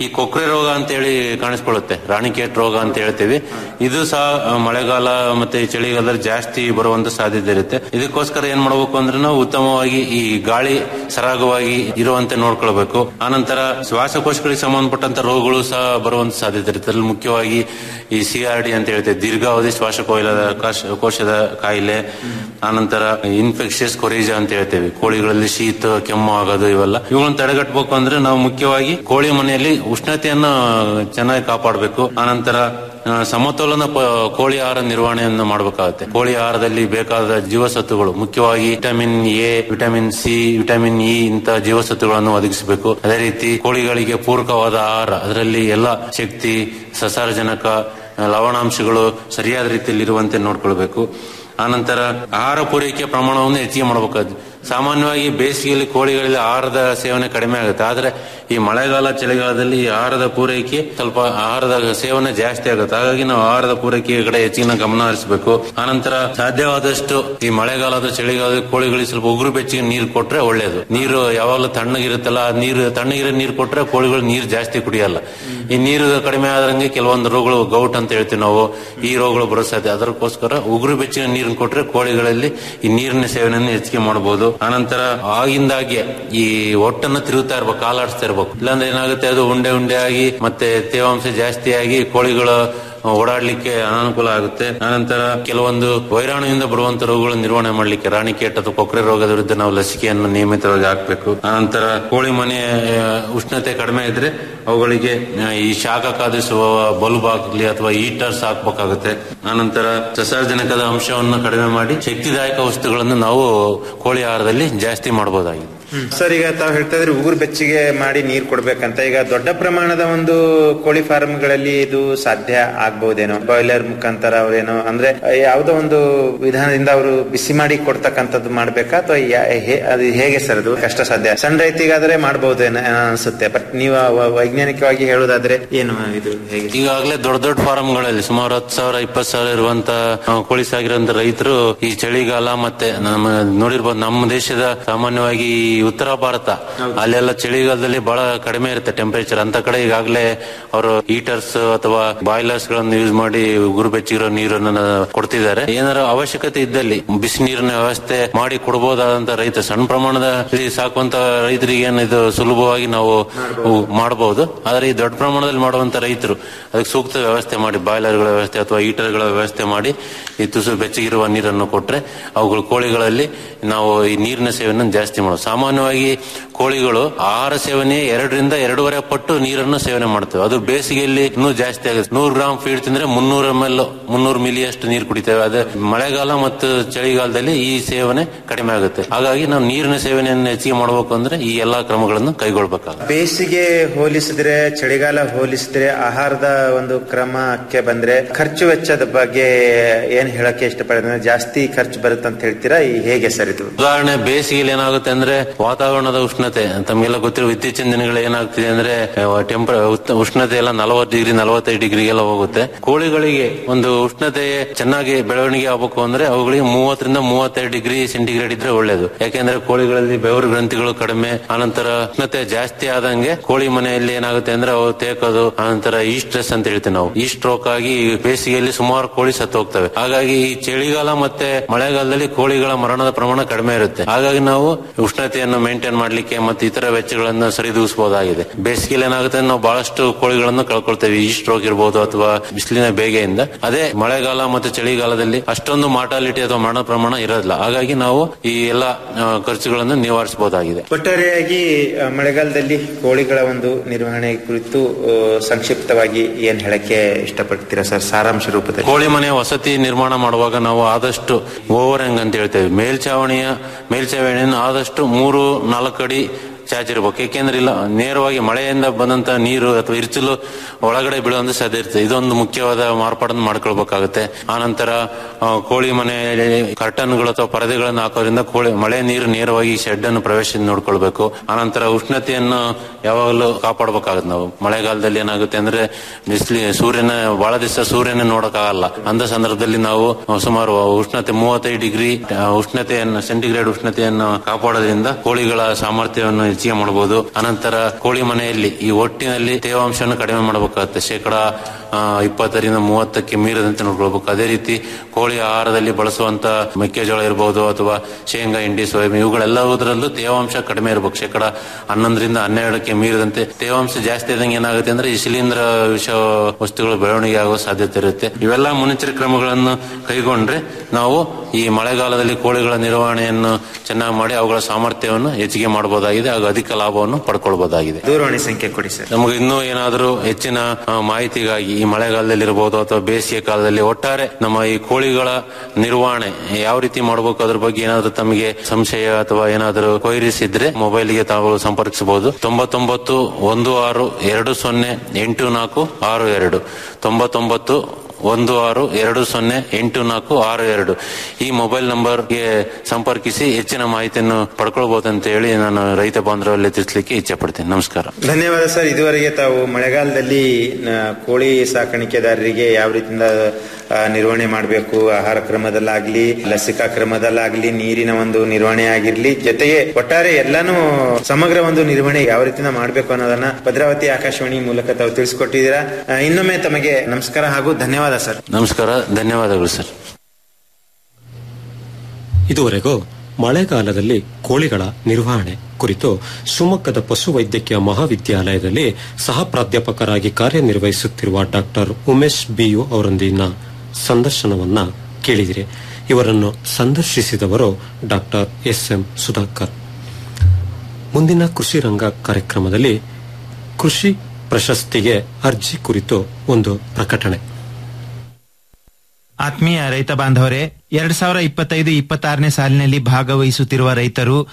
ಈ ಕೊಕ್ರೆ ರೋಗ ಅಂತ ಹೇಳಿ ಕಾಣಿಸ್ಕೊಳ್ಳುತ್ತೆ ರಾಣಿಕೇಟ್ ರೋಗ ಅಂತ ಹೇಳ್ತೀವಿ ಇದು ಸಹ ಆ, ಮಳೆಗಾಲ ಮತ್ತೆ ಈ ಚಳಿಗಾಲದಲ್ಲಿ ಜಾಸ್ತಿ ಬರುವಂತ ಸಾಧ್ಯತೆ ಇರುತ್ತೆ ಇದಕ್ಕೋಸ್ಕರ ಏನ್ ಮಾಡಬೇಕು ಅಂದ್ರೆ ನಾವು ಉತ್ತಮವಾಗಿ ಈ ಗಾಳಿ ಸರಾಗವಾಗಿ ಇರುವಂತೆ ನೋಡ್ಕೊಳ್ಬೇಕು ಆನಂತರ ಶ್ವಾಸಕೋಶಗಳಿಗೆ ಸಂಬಂಧಪಟ್ಟಂತ ರೋಗಗಳು ಸಹ ಬರುವಂತ ಸಾಧ್ಯತೆ ಇರುತ್ತೆ ಅದ್ರಲ್ಲಿ ಮುಖ್ಯವಾಗಿ ಈ ಸಿ ಆರ್ ಡಿ ಅಂತ ಹೇಳ್ತೇವೆ ದೀರ್ಘಾವಧಿ ಶ್ವಾಸಕೋಶದ ಕಾಶ- ಕೋಶದ ಕಾಯಿಲೆ ಆನಂತರ ಇನ್ಫೆಕ್ಷಿಯಸ್ ಕೊರೀಜ ಅಂತ ಹೇಳ್ತೇವೆ ಕೋಳಿಗಳಲ್ಲಿ ಶೀತ ಕೆಮ್ಮು ಆಗೋದು ಇವೆಲ್ಲ ಇವುಗಳನ್ನ ತಡೆಗಟ್ಟಬೇಕು ಅಂದ್ರೆ ನಾವು ಮುಖ್ಯವಾಗಿ ಕೋಳಿ ಮನೆಯಲ್ಲಿ ಉಷ್ಣತೆಯನ್ನ ಚೆನ್ನಾಗಿ ಕಾಪಾಡಬೇಕು ಆನಂತರ ಆ, ಸಮತೋಲನ ಪ- ಕೋಳಿ ಆಹಾರ ನಿರ್ವಹಣೆಯನ್ನು ಮಾಡಬೇಕಾಗುತ್ತೆ ಕೋಳಿ ಆಹಾರದಲ್ಲಿ ಬೇಕಾದ ಜೀವಸತ್ವಗಳು ಮುಖ್ಯವಾಗಿ vitamin A vitamin C vitamin E ಇಂತ ಜೀವಸತ್ವಗಳನ್ನು ಒದಗಿಸಬೇಕು ಅದೇ ರೀತಿ ಕೋಳಿಗಳಿಗೆ ಪೂರಕವಾದ ಆಹಾರ ಅದರಲ್ಲಿ ಎಲ್ಲ ಶಕ್ತಿ ಸಸಾರಜನಕ ಆ, ಲವಣಾಂಶಗಳು ಸರಿಯಾದ ರೀತಿಯಲ್ಲಿ ಇರುವಂತೆ ನೋಡ್ಕೊಳ್ಬೇಕು ಆನಂತರ ಆಹಾರ ಪೂರೈಕೆ ಪ್ರಮಾಣವನ್ನು ಹೆಚ್ಚಿಗೆ ಮಾಡಬೇಕಾದ್ದು ಸಾಮಾನ್ಯವಾಗಿ ಬೇಸಿಗೆಯಲ್ಲಿ ಕೋಳಿಗಳಲ್ಲಿ ಆಹಾರದ ಸೇವನೆ ಕಡಿಮೆ ಆಗುತ್ತೆ ಆದ್ರೆ ಈ ಮಳೆಗಾಲ ಚಳಿಗಾಲದಲ್ಲಿ ಈ ಆಹಾರದ ಪೂರೈಕೆ ಸ್ವಲ್ಪ ಆಹಾರದ ಸೇವನೆ ಜಾಸ್ತಿ ಆಗುತ್ತೆ ಹಾಗಾಗಿ ನಾವು ಆಹಾರದ ಪೂರೈಕೆ ಕಡೆ ಹೆಚ್ಚಿನ ಗಮನ ಹರಿಸಬೇಕು ಆನಂತರ ಸಾಧ್ಯವಾದಷ್ಟು ಈ ಮಳೆಗಾಲದ ಚಳಿಗಾಲದ ಕೋಳಿಗಳಿಗೆ ಸ್ವಲ್ಪ ಉಗುರು ಬೆಚ್ಚಗೆ ನೀರು ಕೊಟ್ರೆ ಒಳ್ಳೇದು ನೀರು ಯಾವಾಗಲೂ ತಣ್ಣಗಿರುತ್ತಲ್ಲ ಆ ನೀರು ತಣ್ಣಗಿರೋ ನೀರು ಕೊಟ್ರೆ ಕೋಳಿಗಳು ನೀರು ಜಾಸ್ತಿ ಕುಡಿಯಲ್ಲ ಈ ನೀರು ಕಡಿಮೆ ಆದಂಗೆ ಕೆಲವೊಂದು ರೋಗಗಳು ಗೌಟ್ ಅಂತ ಹೇಳ್ತೀವಿ ನಾವು ಈ ರೋಗಗಳು ಬರೋ ಸಾಧ್ಯ ಅದಕ್ಕೋಸ್ಕರ ಉಗುರು ಬೆಚ್ಚಿನ ನೀರನ್ನು ಕೊಟ್ರೆ ಕೋಳಿಗಳಲ್ಲಿ ಈ ನೀರಿನ ಸೇವನೆಯನ್ನು ಹೆಚ್ಚಿಗೆ ಮಾಡಬಹುದು ಆನಂತರ ಆಗಿಂದಾಗೆ ಈ ಒಟ್ಟನ್ನು ತಿರುಗುತ್ತಾ ಇರ್ಬೇಕು ಕಾಲಾಡಿಸ್ತಾ ಇರ್ಬೇಕು ಇಲ್ಲಾಂದ್ರೆ ಏನಾಗುತ್ತೆ ಅದು ಉಂಡೆ ಉಂಡೆ ಆಗಿ ಮತ್ತೆ ತೇವಾಂಶ ಜಾಸ್ತಿ ಆಗಿ ಕೋಳಿಗಳು ಓಡಾಡ್ಲಿಕ್ಕೆ ಅನಾನುಕೂಲ ಆಗುತ್ತೆ ಆನಂತರ ಕೆಲವೊಂದು ವೈರಾಣುವಿಂದ ಬರುವಂತ ರೋಗಗಳ ನಿರ್ವಹಣೆ ಮಾಡ್ಲಿಕ್ಕೆ ರಾಣಿಕೇಟ್ ಅಥವಾ ಕೊಕ್ಕರೆ ರೋಗದ ವಿರುದ್ಧ ನಾವು ಲಸಿಕೆಯನ್ನು ನಿಯಮಿತವಾಗಿ ಹಾಕಬೇಕು ಆನಂತರ ಕೋಳಿ ಮನೆ ಆ, ಉಷ್ಣತೆ ಕಡಿಮೆ ಇದ್ರೆ ಅವುಗಳಿಗೆ ಆ, ಈ ಶಾಖ ಕಾದಿಸುವ ಬಲ್ಬ್ ಆಗ್ಲಿ ಅಥವಾ ಹೀಟರ್ಸ್ ಹಾಕ್ಬೇಕಾಗುತ್ತೆ ಆನಂತರ ಸಸಾರಜನಕದ ಅಂಶವನ್ನು ಕಡಿಮೆ ಮಾಡಿ ಶಕ್ತಿದಾಯಕ ವಸ್ತುಗಳನ್ನು ನಾವು ಕೋಳಿ ಆಹಾರದಲ್ಲಿ ಜಾಸ್ತಿ ಮಾಡಬಹುದಾಗಿದೆ ಸರ್ ಈಗ ತಾವು ಹೇಳ್ತಾ ಇದ್ರೆ ಉಗುರು ಬೆಚ್ಚಗೆ ಮಾಡಿ ನೀರು ಕೊಡ್ಬೇಕಂತ ಈಗ ದೊಡ್ಡ ಪ್ರಮಾಣದ ಒಂದು ಕೋಳಿ ಫಾರ್ಮ್ಗಳಲ್ಲಿ ಇದು ಸಾಧ್ಯ ಆಗ್ಬಹುದೇನೋ ಬಾಯ್ಲರ್ ಮುಖಾಂತರ ಅವ್ರೇನೋ ಅಂದ್ರೆ ಯಾವುದೋ ಒಂದು ವಿಧಾನದಿಂದ ಅವರು ಬಿಸಿ ಮಾಡಿ ಕೊಡ್ತಕ್ಕಂಥದ್ದು ಮಾಡ್ಬೇಕಾ ಅಥವಾ ಯಾ- ಹೇ- ಅದು ಹೇಗೆ ಸರ್ ಅದು ಕಷ್ಟ ಸಾಧ್ಯ ಸಣ್ಣ ರೈತಿಗಾದ್ರೆ ಮಾಡಬಹುದೇನೋ ಅನ್ಸುತ್ತೆ ಬಟ್ ನೀವು ವ- ವೈಜ್ಞಾನಿಕವಾಗಿ ಹೇಳೋದಾದ್ರೆ ಏನು ಇದು ಹೇಗೆ ಈಗಾಗಲೇ ದೊಡ್ಡ ದೊಡ್ಡ ಫಾರಂಗಳಲ್ಲಿ ಸುಮಾರು ಹತ್ತು ಸಾವಿರ ಇಪ್ಪತ್ತು ಸಾವಿರ ಇರುವಂತ ಆ, ಕೋಳಿ ಸಾಗಿರುವಂತ ರೈತರು ಈ ಚಳಿಗಾಲ ಮತ್ತೆ ನಮ್ಮ ನೋಡಿರ್ಬೋದು ನಮ್ಮ ದೇಶದ ಸಾಮಾನ್ಯವಾಗಿ ಈ ಉತ್ತರ ಭಾರತ ಅಲ್ಲೆಲ್ಲ ಚಳಿಗಾಲದಲ್ಲಿ ಬಹಳ ಕಡಿಮೆ ಇರುತ್ತೆ ಟೆಂಪರೇಚರ್ ಅಂತ ಕಡೆ ಈಗಾಗಲೇ ಅವರು ಹೀಟರ್ಸ್ ಅಥವಾ ಬಾಯ್ಲರ್ಸ್ ಗಳನ್ನು ಯೂಸ್ ಮಾಡಿ ಉಗುರು ಬೆಚ್ಚಿರೋ ನೀರನ್ನ ಕೊಡ್ತಿದ್ದಾರೆ ಏನಾರ ಅವಶ್ಯಕತೆ ಇದ್ದಲ್ಲಿ ಬಿಸಿ ನೀರಿನ ವ್ಯವಸ್ಥೆ ಮಾಡಿ ಕೊಡಬಹುದಾದಂತ ರೈತ ಸಣ್ಣ ಪ್ರಮಾಣದ ಇಲ್ಲಿ ಸಾಕುವಂತ ರೈತರಿಗೆ ಏನು ಇದು ಸುಲಭವಾಗಿ ನಾವು ಮಾಡಬಹುದು ಆದ್ರೆ ಈ ದೊಡ್ಡ ಪ್ರಮಾಣದಲ್ಲಿ ಮಾಡುವಂತ ರೈತರು ಅದಕ್ಕೆ ಸೂಕ್ತ ವ್ಯವಸ್ಥೆ ಮಾಡಿ ಬಾಯ್ಲರ್ಗಳ ವ್ಯವಸ್ಥೆ ಅಥವಾ ಹೀಟರ್ಗಳ ವ್ಯವಸ್ಥೆ ಮಾಡಿ ಈ ತುಸು ಬೆಚ್ಚಗಿರುವ ನೀರನ್ನು ಕೊಟ್ರೆ ಅವುಗಳು ಕೋಳಿಗಳಲ್ಲಿ ನಾವು ಈ ನೀರಿನ ಸೇವನೆ ಜಾಸ್ತಿ ಮಾಡೋದು ಸಾಮಾನ್ಯವಾಗಿ ಕೋಳಿಗಳು ಆಹಾರ ಸೇವನೆ ಎರಡರಿಂದ ಎರಡೂವರೆ ಪಟ್ಟು ನೀರನ್ನು ಸೇವನೆ ಮಾಡ್ತೇವೆ ಅದು ಬೇಸಿಗೆಯಲ್ಲಿ ಇನ್ನೂ ಜಾಸ್ತಿ ಆಗುತ್ತೆ ನೂರು ಗ್ರಾಮ್ ಫೀಡ್ ತಿಂದ್ರೆ ಮುನ್ನೂರ ಎಂ ಎಲ್ ಮುನ್ನೂರು ಮಿಲಿ ಅಷ್ಟು ನೀರು ಕುಡಿತೇವೆ ಅದೇ ಮಳೆಗಾಲ ಮತ್ತು ಚಳಿಗಾಲದಲ್ಲಿ ಈ ಸೇವನೆ ಕಡಿಮೆ ಆಗುತ್ತೆ ಹಾಗಾಗಿ ನಾವು ನೀರಿನ ಸೇವನೆಯನ್ನು ಹೆಚ್ಚಿಗೆ ಮಾಡಬೇಕು ಅಂದ್ರೆ ಈ ಎಲ್ಲಾ ಕ್ರಮಗಳನ್ನು ಕೈಗೊಳ್ಬೇಕಾಗುತ್ತೆ ಬೇಸಿಗೆ ಹೋಲಿಸಿದ್ರೆ ಚಳಿಗಾಲ ಹೋಲಿಸಿದ್ರೆ ಆಹಾರದ ಒಂದು ಕ್ರಮಕ್ಕೆ ಬಂದ್ರೆ ಖರ್ಚು ವೆಚ್ಚದ ಬಗ್ಗೆ ಏನ್ ಹೇಳಕ್ಕೆ ಇಷ್ಟಪಡ್ತಾರೆ ಜಾಸ್ತಿ ಖರ್ಚು ಬರುತ್ತೆ ಅಂತ ಹೇಳ್ತೀರಾ ಈ ಹೇಗೆ ಸರ್ ಇದು ಉದಾಹರಣೆ ಬೇಸಿಗೆಯಲ್ಲಿ ಏನಾಗುತ್ತೆ ಅಂದ್ರೆ ವಾತಾವರಣದ ಉಷ್ಣತೆ ತಮಗೆಲ್ಲ ಗೊತ್ತಿರೋ ಇತ್ತೀಚಿನ ದಿನಗಳು ಏನಾಗ್ತಿದೆ ಅಂದ್ರೆ ಟೆಂಪರ್ ಉಷ್ಣತೆ ಎಲ್ಲ ನಲವತ್ತು ಡಿಗ್ರಿ ನಲವತ್ತೈದು ಡಿಗ್ರಿಗೆಲ್ಲ ಹೋಗುತ್ತೆ ಕೋಳಿಗಳಿಗೆ ಒಂದು ಉಷ್ಣತೆ ಚೆನ್ನಾಗಿ ಬೆಳವಣಿಗೆ ಆಗಬೇಕು ಅಂದ್ರೆ ಅವುಗಳಿಗೆ ಮೂವತ್ತರಿಂದ ಮೂವತ್ತೈದು ಡಿಗ್ರಿ ಸೆಂಟಿಗ್ರೇಡ್ ಇದ್ರೆ ಒಳ್ಳೇದು ಯಾಕೆಂದ್ರೆ ಕೋಳಿಗಳಲ್ಲಿ ಬೆವರು ಗ್ರಂಥಿಗಳು ಕಡಿಮೆ ಆನಂತರ ಉಷ್ಣತೆ ಜಾಸ್ತಿ ಆದಂಗೆ ಕೋಳಿ ಮನೆಯಲ್ಲಿ ಏನಾಗುತ್ತೆ ಅಂದ್ರೆ ಅವು ತೇಕೋದು ಆನಂತರ ಈ ಸ್ಟ್ರೆಸ್ ಅಂತ ಹೇಳ್ತೀವಿ ನಾವು ಈ ಸ್ಟ್ರೋಕ್ ಆಗಿ ಬೇಸಿಗೆಯಲ್ಲಿ ಸುಮಾರು ಕೋಳಿ ಸತ್ತು ಹೋಗ್ತವೆ ಹಾಗಾಗಿ ಈ ಚಳಿಗಾಲ ಮತ್ತೆ ಮಳೆಗಾಲದಲ್ಲಿ ಕೋಳಿಗಳ ಮರಣದ ಪ್ರಮಾಣ ಕಡಿಮೆ ಇರುತ್ತೆ ಹಾಗಾಗಿ ನಾವು ಉಷ್ಣತೆಯನ್ನು ಮೇಂಟೈನ್ ಮಾಡ್ಲಿಕ್ಕೆ ಮತ್ತೆ ಇತರ ವೆಚ್ಚಗಳನ್ನು ಸರಿದೂಗಿಸಬಹುದಾಗಿದೆ ಬೇಸಿಗೆಯಲ್ಲಿ ಏನಾಗುತ್ತೆ ಅಂದ್ರೆ ನಾವು ಬಹಳಷ್ಟು ಕೋಳಿಗಳನ್ನು ಕಳ್ಕೊಳ್ತೇವೆ ಈ ಸ್ಟ್ರೋಕ್ ಇರಬಹುದು ಅಥವಾ ಬಿಸಿಲಿನ ಬೇಗೆಯಿಂದ ಅದೇ ಮಳೆಗಾಲ ಮತ್ತು ಚಳಿಗಾಲದಲ್ಲಿ ಅಷ್ಟೊಂದು ಮಾರ್ಟಾಲಿಟಿ ಅಥವಾ ಮರಣ ಪ್ರಮಾಣ ಇರೋದಿಲ್ಲ ಹಾಗಾಗಿ ನಾವು ಈ ಎಲ್ಲ ಆ, ಖರ್ಚುಗಳನ್ನು ನಿವಾರಿಸಬಹುದಾಗಿದೆ ಒಟ್ಟಾರೆಯಾಗಿ ಆ, ಮಳೆಗಾಲದಲ್ಲಿ ಕೋಳಿಗಳ ಒಂದು ನಿರ್ವಹಣೆ ಕುರಿತು ಆ, ಸಂಕ್ಷಿಪ್ತವಾಗಿ ಏನ್ ಹೇಳಕ್ಕೆ ಇಷ್ಟಪಡ್ತೀರಾ ಸರ್ ಸಾರಾಂಶ ರೂಪದಲ್ಲಿ ಕೋಳಿ ಮನೆ ವಸತಿ ನಿರ್ಮಾಣ ಮಾಡುವಾಗ ನಾವು ಆದಷ್ಟು ಓವರ್ ಹೆಂಗ್ ಅಂತ ಹೇಳ್ತೇವೆ ಮೇಲ್ಛಾವಣಿಯ ಮೇಲ್ಛಾವಣಿಯನ್ನು ಆದಷ್ಟು ಮೂರು ನಾಲ್ಕು ಅಡಿ ಚಾಚಿರ್ಬೇಕು ಏಕೆಂದ್ರೆ ಇಲ್ಲ ನೇರವಾಗಿ ಮಳೆಯಿಂದ ಬಂದಂತ ನೀರು ಅಥವಾ ಇರ್ಚಲು ಒಳಗಡೆ ಬೀಳುವಂತ ಸಾಧ್ಯ ಇರ್ತದೆ ಇದೊಂದು ಮುಖ್ಯವಾದ ಮಾರ್ಪಾಡನ್ನು ಮಾಡ್ಕೊಳ್ಬೇಕಾಗುತ್ತೆ ಆನಂತರ ಆ, ಕೋಳಿ ಮನೆಯಲ್ಲಿ ಕರ್ಟನ್ಗಳು ಅಥವಾ ಪರದೆಗಳನ್ನು ಹಾಕೋದ್ರಿಂದ ಕೋಳಿ ಮಳೆ ನೀರು ನೇರವಾಗಿ ಶೆಡ್ ಅನ್ನು ಪ್ರವೇಶ ನೋಡ್ಕೊಳ್ಬೇಕು ಆನಂತರ ಉಷ್ಣತೆಯನ್ನು ಯಾವಾಗಲೂ ಕಾಪಾಡಬೇಕಾಗುತ್ತೆ ನಾವು ಮಳೆಗಾಲದಲ್ಲಿ ಏನಾಗುತ್ತೆ ಅಂದ್ರೆ ಬಿಸಿಲಿ ಸೂರ್ಯನ ಬಹಳ ದಿವಸ ಸೂರ್ಯನ ನೋಡಕ್ಕಾಗಲ್ಲ ಅಂತ ಸಂದರ್ಭದಲ್ಲಿ ನಾವು ಸುಮಾರು ಉಷ್ಣತೆ ಮೂವತ್ತೈದು ಡಿಗ್ರಿ ಉಷ್ಣತೆಯನ್ನು ಸೆಂಟಿಗ್ರೇಡ್ ಉಷ್ಣತೆಯನ್ನು ಕಾಪಾಡೋದ್ರಿಂದ ಕೋಳಿಗಳ ಸಾಮರ್ಥ್ಯವನ್ನು ಹೆಚ್ಚಿಗೆ ಹೆಚ್ಚಿಗೆ ಮಾಡಬಹುದು ಅನಂತರ ಕೋಳಿ ಮನೆಯಲ್ಲಿ ಈ ಒಟ್ಟಿನಲ್ಲಿ ತೇವಾಂಶವನ್ನು ಕಡಿಮೆ ಮಾಡಬೇಕಾಗುತ್ತೆ ಶೇಕಡ ಆ, ಇಪ್ಪತ್ತರಿಂದ ಮೂವತ್ತಕ್ಕೆ ಮೀರದಂತೆ ನೋಡ್ಕೊಳ್ಬೇಕು ಅದೇ ರೀತಿ ಕೋಳಿ ಆಹಾರದಲ್ಲಿ ಬಳಸುವಂತ ಮೆಕ್ಕೆಜೋಳ ಇರಬಹುದು ಅಥವಾ ಶೇಂಗಾ ಹಿಂಡಿ ಸೋಯಾಬೀನ್ ಇವುಗಳೆಲ್ಲದರಲ್ಲೂ ತೇವಾಂಶ ಕಡಿಮೆ ಇರಬೇಕು ಶೇಕಡ ಹನ್ನೊಂದರಿಂದ ಹನ್ನೆರಡಕ್ಕೆ ಮೀರದಂತೆ ತೇವಾಂಶ ಜಾಸ್ತಿ ಆದಂಗೆ ಏನಾಗುತ್ತೆ ಅಂದ್ರೆ ಈ ಶಿಲೀಂಧ್ರ ವಿಷ ವಸ್ತುಗಳು ಬೆಳವಣಿಗೆ ಆಗುವ ಸಾಧ್ಯತೆ ಇರುತ್ತೆ ಇವೆಲ್ಲ ಮುನ್ನೆಚ್ಚರಿಕೆ ಕ್ರಮಗಳನ್ನು ಕೈಗೊಂಡ್ರೆ ನಾವು ಈ ಮಳೆಗಾಲದಲ್ಲಿ ಕೋಳಿಗಳ ನಿರ್ವಹಣೆಯನ್ನು ಚೆನ್ನಾಗಿ ಮಾಡಿ ಅವುಗಳ ಸಾಮರ್ಥ್ಯವನ್ನು ಹೆಚ್ಚಿಗೆ ಮಾಡಬಹುದಾಗಿದೆ ಹಾಗೂ ಅಧಿಕ ಲಾಭವನ್ನು ಪಡ್ಕೊಳ್ಬಹುದಾಗಿದೆ ದೂರವಾಣಿ ಸಂಖ್ಯೆ ಕೊಡಿ ಸರ್ ನಮಗೆ ಇನ್ನೂ ಏನಾದರೂ ಹೆಚ್ಚಿನ ಆ, ಮಾಹಿತಿಗಾಗಿ ಈ ಮಳೆಗಾಲದಲ್ಲಿ ಇರಬಹುದು ಅಥವಾ ಬೇಸಿಗೆ ಕಾಲದಲ್ಲಿ ಒಟ್ಟಾರೆ ನಮ್ಮ ಈ ಕೋಳಿಗಳ ನಿರ್ವಹಣೆ ಯಾವ ರೀತಿ ಮಾಡಬೇಕು ಅದ್ರ ಬಗ್ಗೆ ಏನಾದರೂ ತಮಗೆ ಸಂಶಯ ಅಥವಾ ಏನಾದರೂ ಕ್ವೈರೀಸ್ ಇದ್ರೆ ಮೊಬೈಲ್ಗೆ ತಾವು ಸಂಪರ್ಕಿಸಬಹುದು ತೊಂಬತ್ತೊಂಬತ್ತು ಒಂದು ಆರು ಎರಡು ಸೊನ್ನೆ ಎಂಟು ನಾಲ್ಕು ಆರು ಎರಡು ತೊಂಬತ್ತೊಂಬತ್ತು ಒಂದು ಆರು ಎರಡು ಸೊನ್ನೆ ಎಂಟು ನಾಲ್ಕು ಆರು ಎರಡು ಈ ಮೊಬೈಲ್ ನಂಬರ್ಗೆ ಸಂಪರ್ಕಿಸಿ ಹೆಚ್ಚಿನ ಮಾಹಿತಿಯನ್ನು ಪಡ್ಕೊಳ್ಬಹುದು ಅಂತ ಹೇಳಿ ನಾನು ರೈತ ಬಾಂಧವರಲ್ಲಿ ತಿಳಿಸ್ಲಿಕ್ಕೆ ಇಚ್ಛೆ ಪಡ್ತೇನೆ ನಮಸ್ಕಾರ ಧನ್ಯವಾದ ಸರ್ ಇದುವರೆಗೆ ತಾವು ಮಳೆಗಾಲದಲ್ಲಿ ನ, ಕೋಳಿ ಸಾಕಾಣಿಕೆದಾರರಿಗೆ ಯಾವ ರೀತಿಯಿಂದ ಆ, ನಿರ್ವಹಣೆ ಮಾಡಬೇಕು ಆಹಾರ ಕ್ರಮದಲ್ಲಾಗ್ಲಿ ಲಸಿಕಾ ಕ್ರಮದಲ್ಲಾಗ್ಲಿ ನೀರಿನ ಒಂದು ನಿರ್ವಹಣೆ ಆಗಿರ್ಲಿ ಜೊತೆಗೆ ಒಟ್ಟಾರೆ ಎಲ್ಲಾನು ಸಮಗ್ರ ಒಂದು ನಿರ್ವಹಣೆ ಯಾವ ರೀತಿಯಿಂದ ಮಾಡಬೇಕು ಅನ್ನೋದನ್ನ ಭದ್ರಾವತಿ ಆಕಾಶವಾಣಿ ಮೂಲಕ ತಾವು ತಿಳಿಸ್ಕೊಟ್ಟಿದ್ದೀರಾ ಆ, ಇನ್ನೊಮ್ಮೆ ತಮಗೆ ನಮಸ್ಕಾರ ಹಾಗೂ ಧನ್ಯವಾದ ಸರ್ ನಮಸ್ಕಾರ ಧನ್ಯವಾದಗಳು ಸರ್ ಇದುವರೆಗೂ ಮಳೆಗಾಲದಲ್ಲಿ ಕೋಳಿಗಳ ನಿರ್ವಹಣೆ ಕುರಿತು ಶಿವಮೊಗ್ಗದ ಪಶುವೈದ್ಯಕೀಯ ಮಹಾವಿದ್ಯಾಲಯದಲ್ಲಿ ಸಹ ಪ್ರಾಧ್ಯಾಪಕರಾಗಿ ಕಾರ್ಯನಿರ್ವಹಿಸುತ್ತಿರುವ ಡಾಕ್ಟರ್ ಉಮೇಶ್ ಬಿಯು ಅವರೊಂದಿಗಿನ ಸಂದರ್ಶನವನ್ನ ಕೇಳಿದಿರಿ ಇವರನ್ನು ಸಂದರ್ಶಿಸಿದವರು ಡಾಕ್ಟರ್ ಎಸ್ ಎಂ ಸುಧಾಕರ್ ಮುಂದಿನ ಕೃಷಿ ರಂಗ ಕಾರ್ಯಕ್ರಮದಲ್ಲಿ ಕೃಷಿ ಪ್ರಶಸ್ತಿಗೆ ಅರ್ಜಿ ಕುರಿತು ಒಂದು ಪ್ರಕಟಣೆ ಆತ್ಮೀಯ ರೈತ ಬಾಂಧವರೇ ಎರಡ್ ಸಾವಿರ ಇಪ್ಪತ್ತೈದು ಇಪ್ಪತ್ತಾರನೇ ಸಾಲಿನಲ್ಲಿ ಭಾಗವಹಿಸುತ್ತಿರುವ ರೈತರು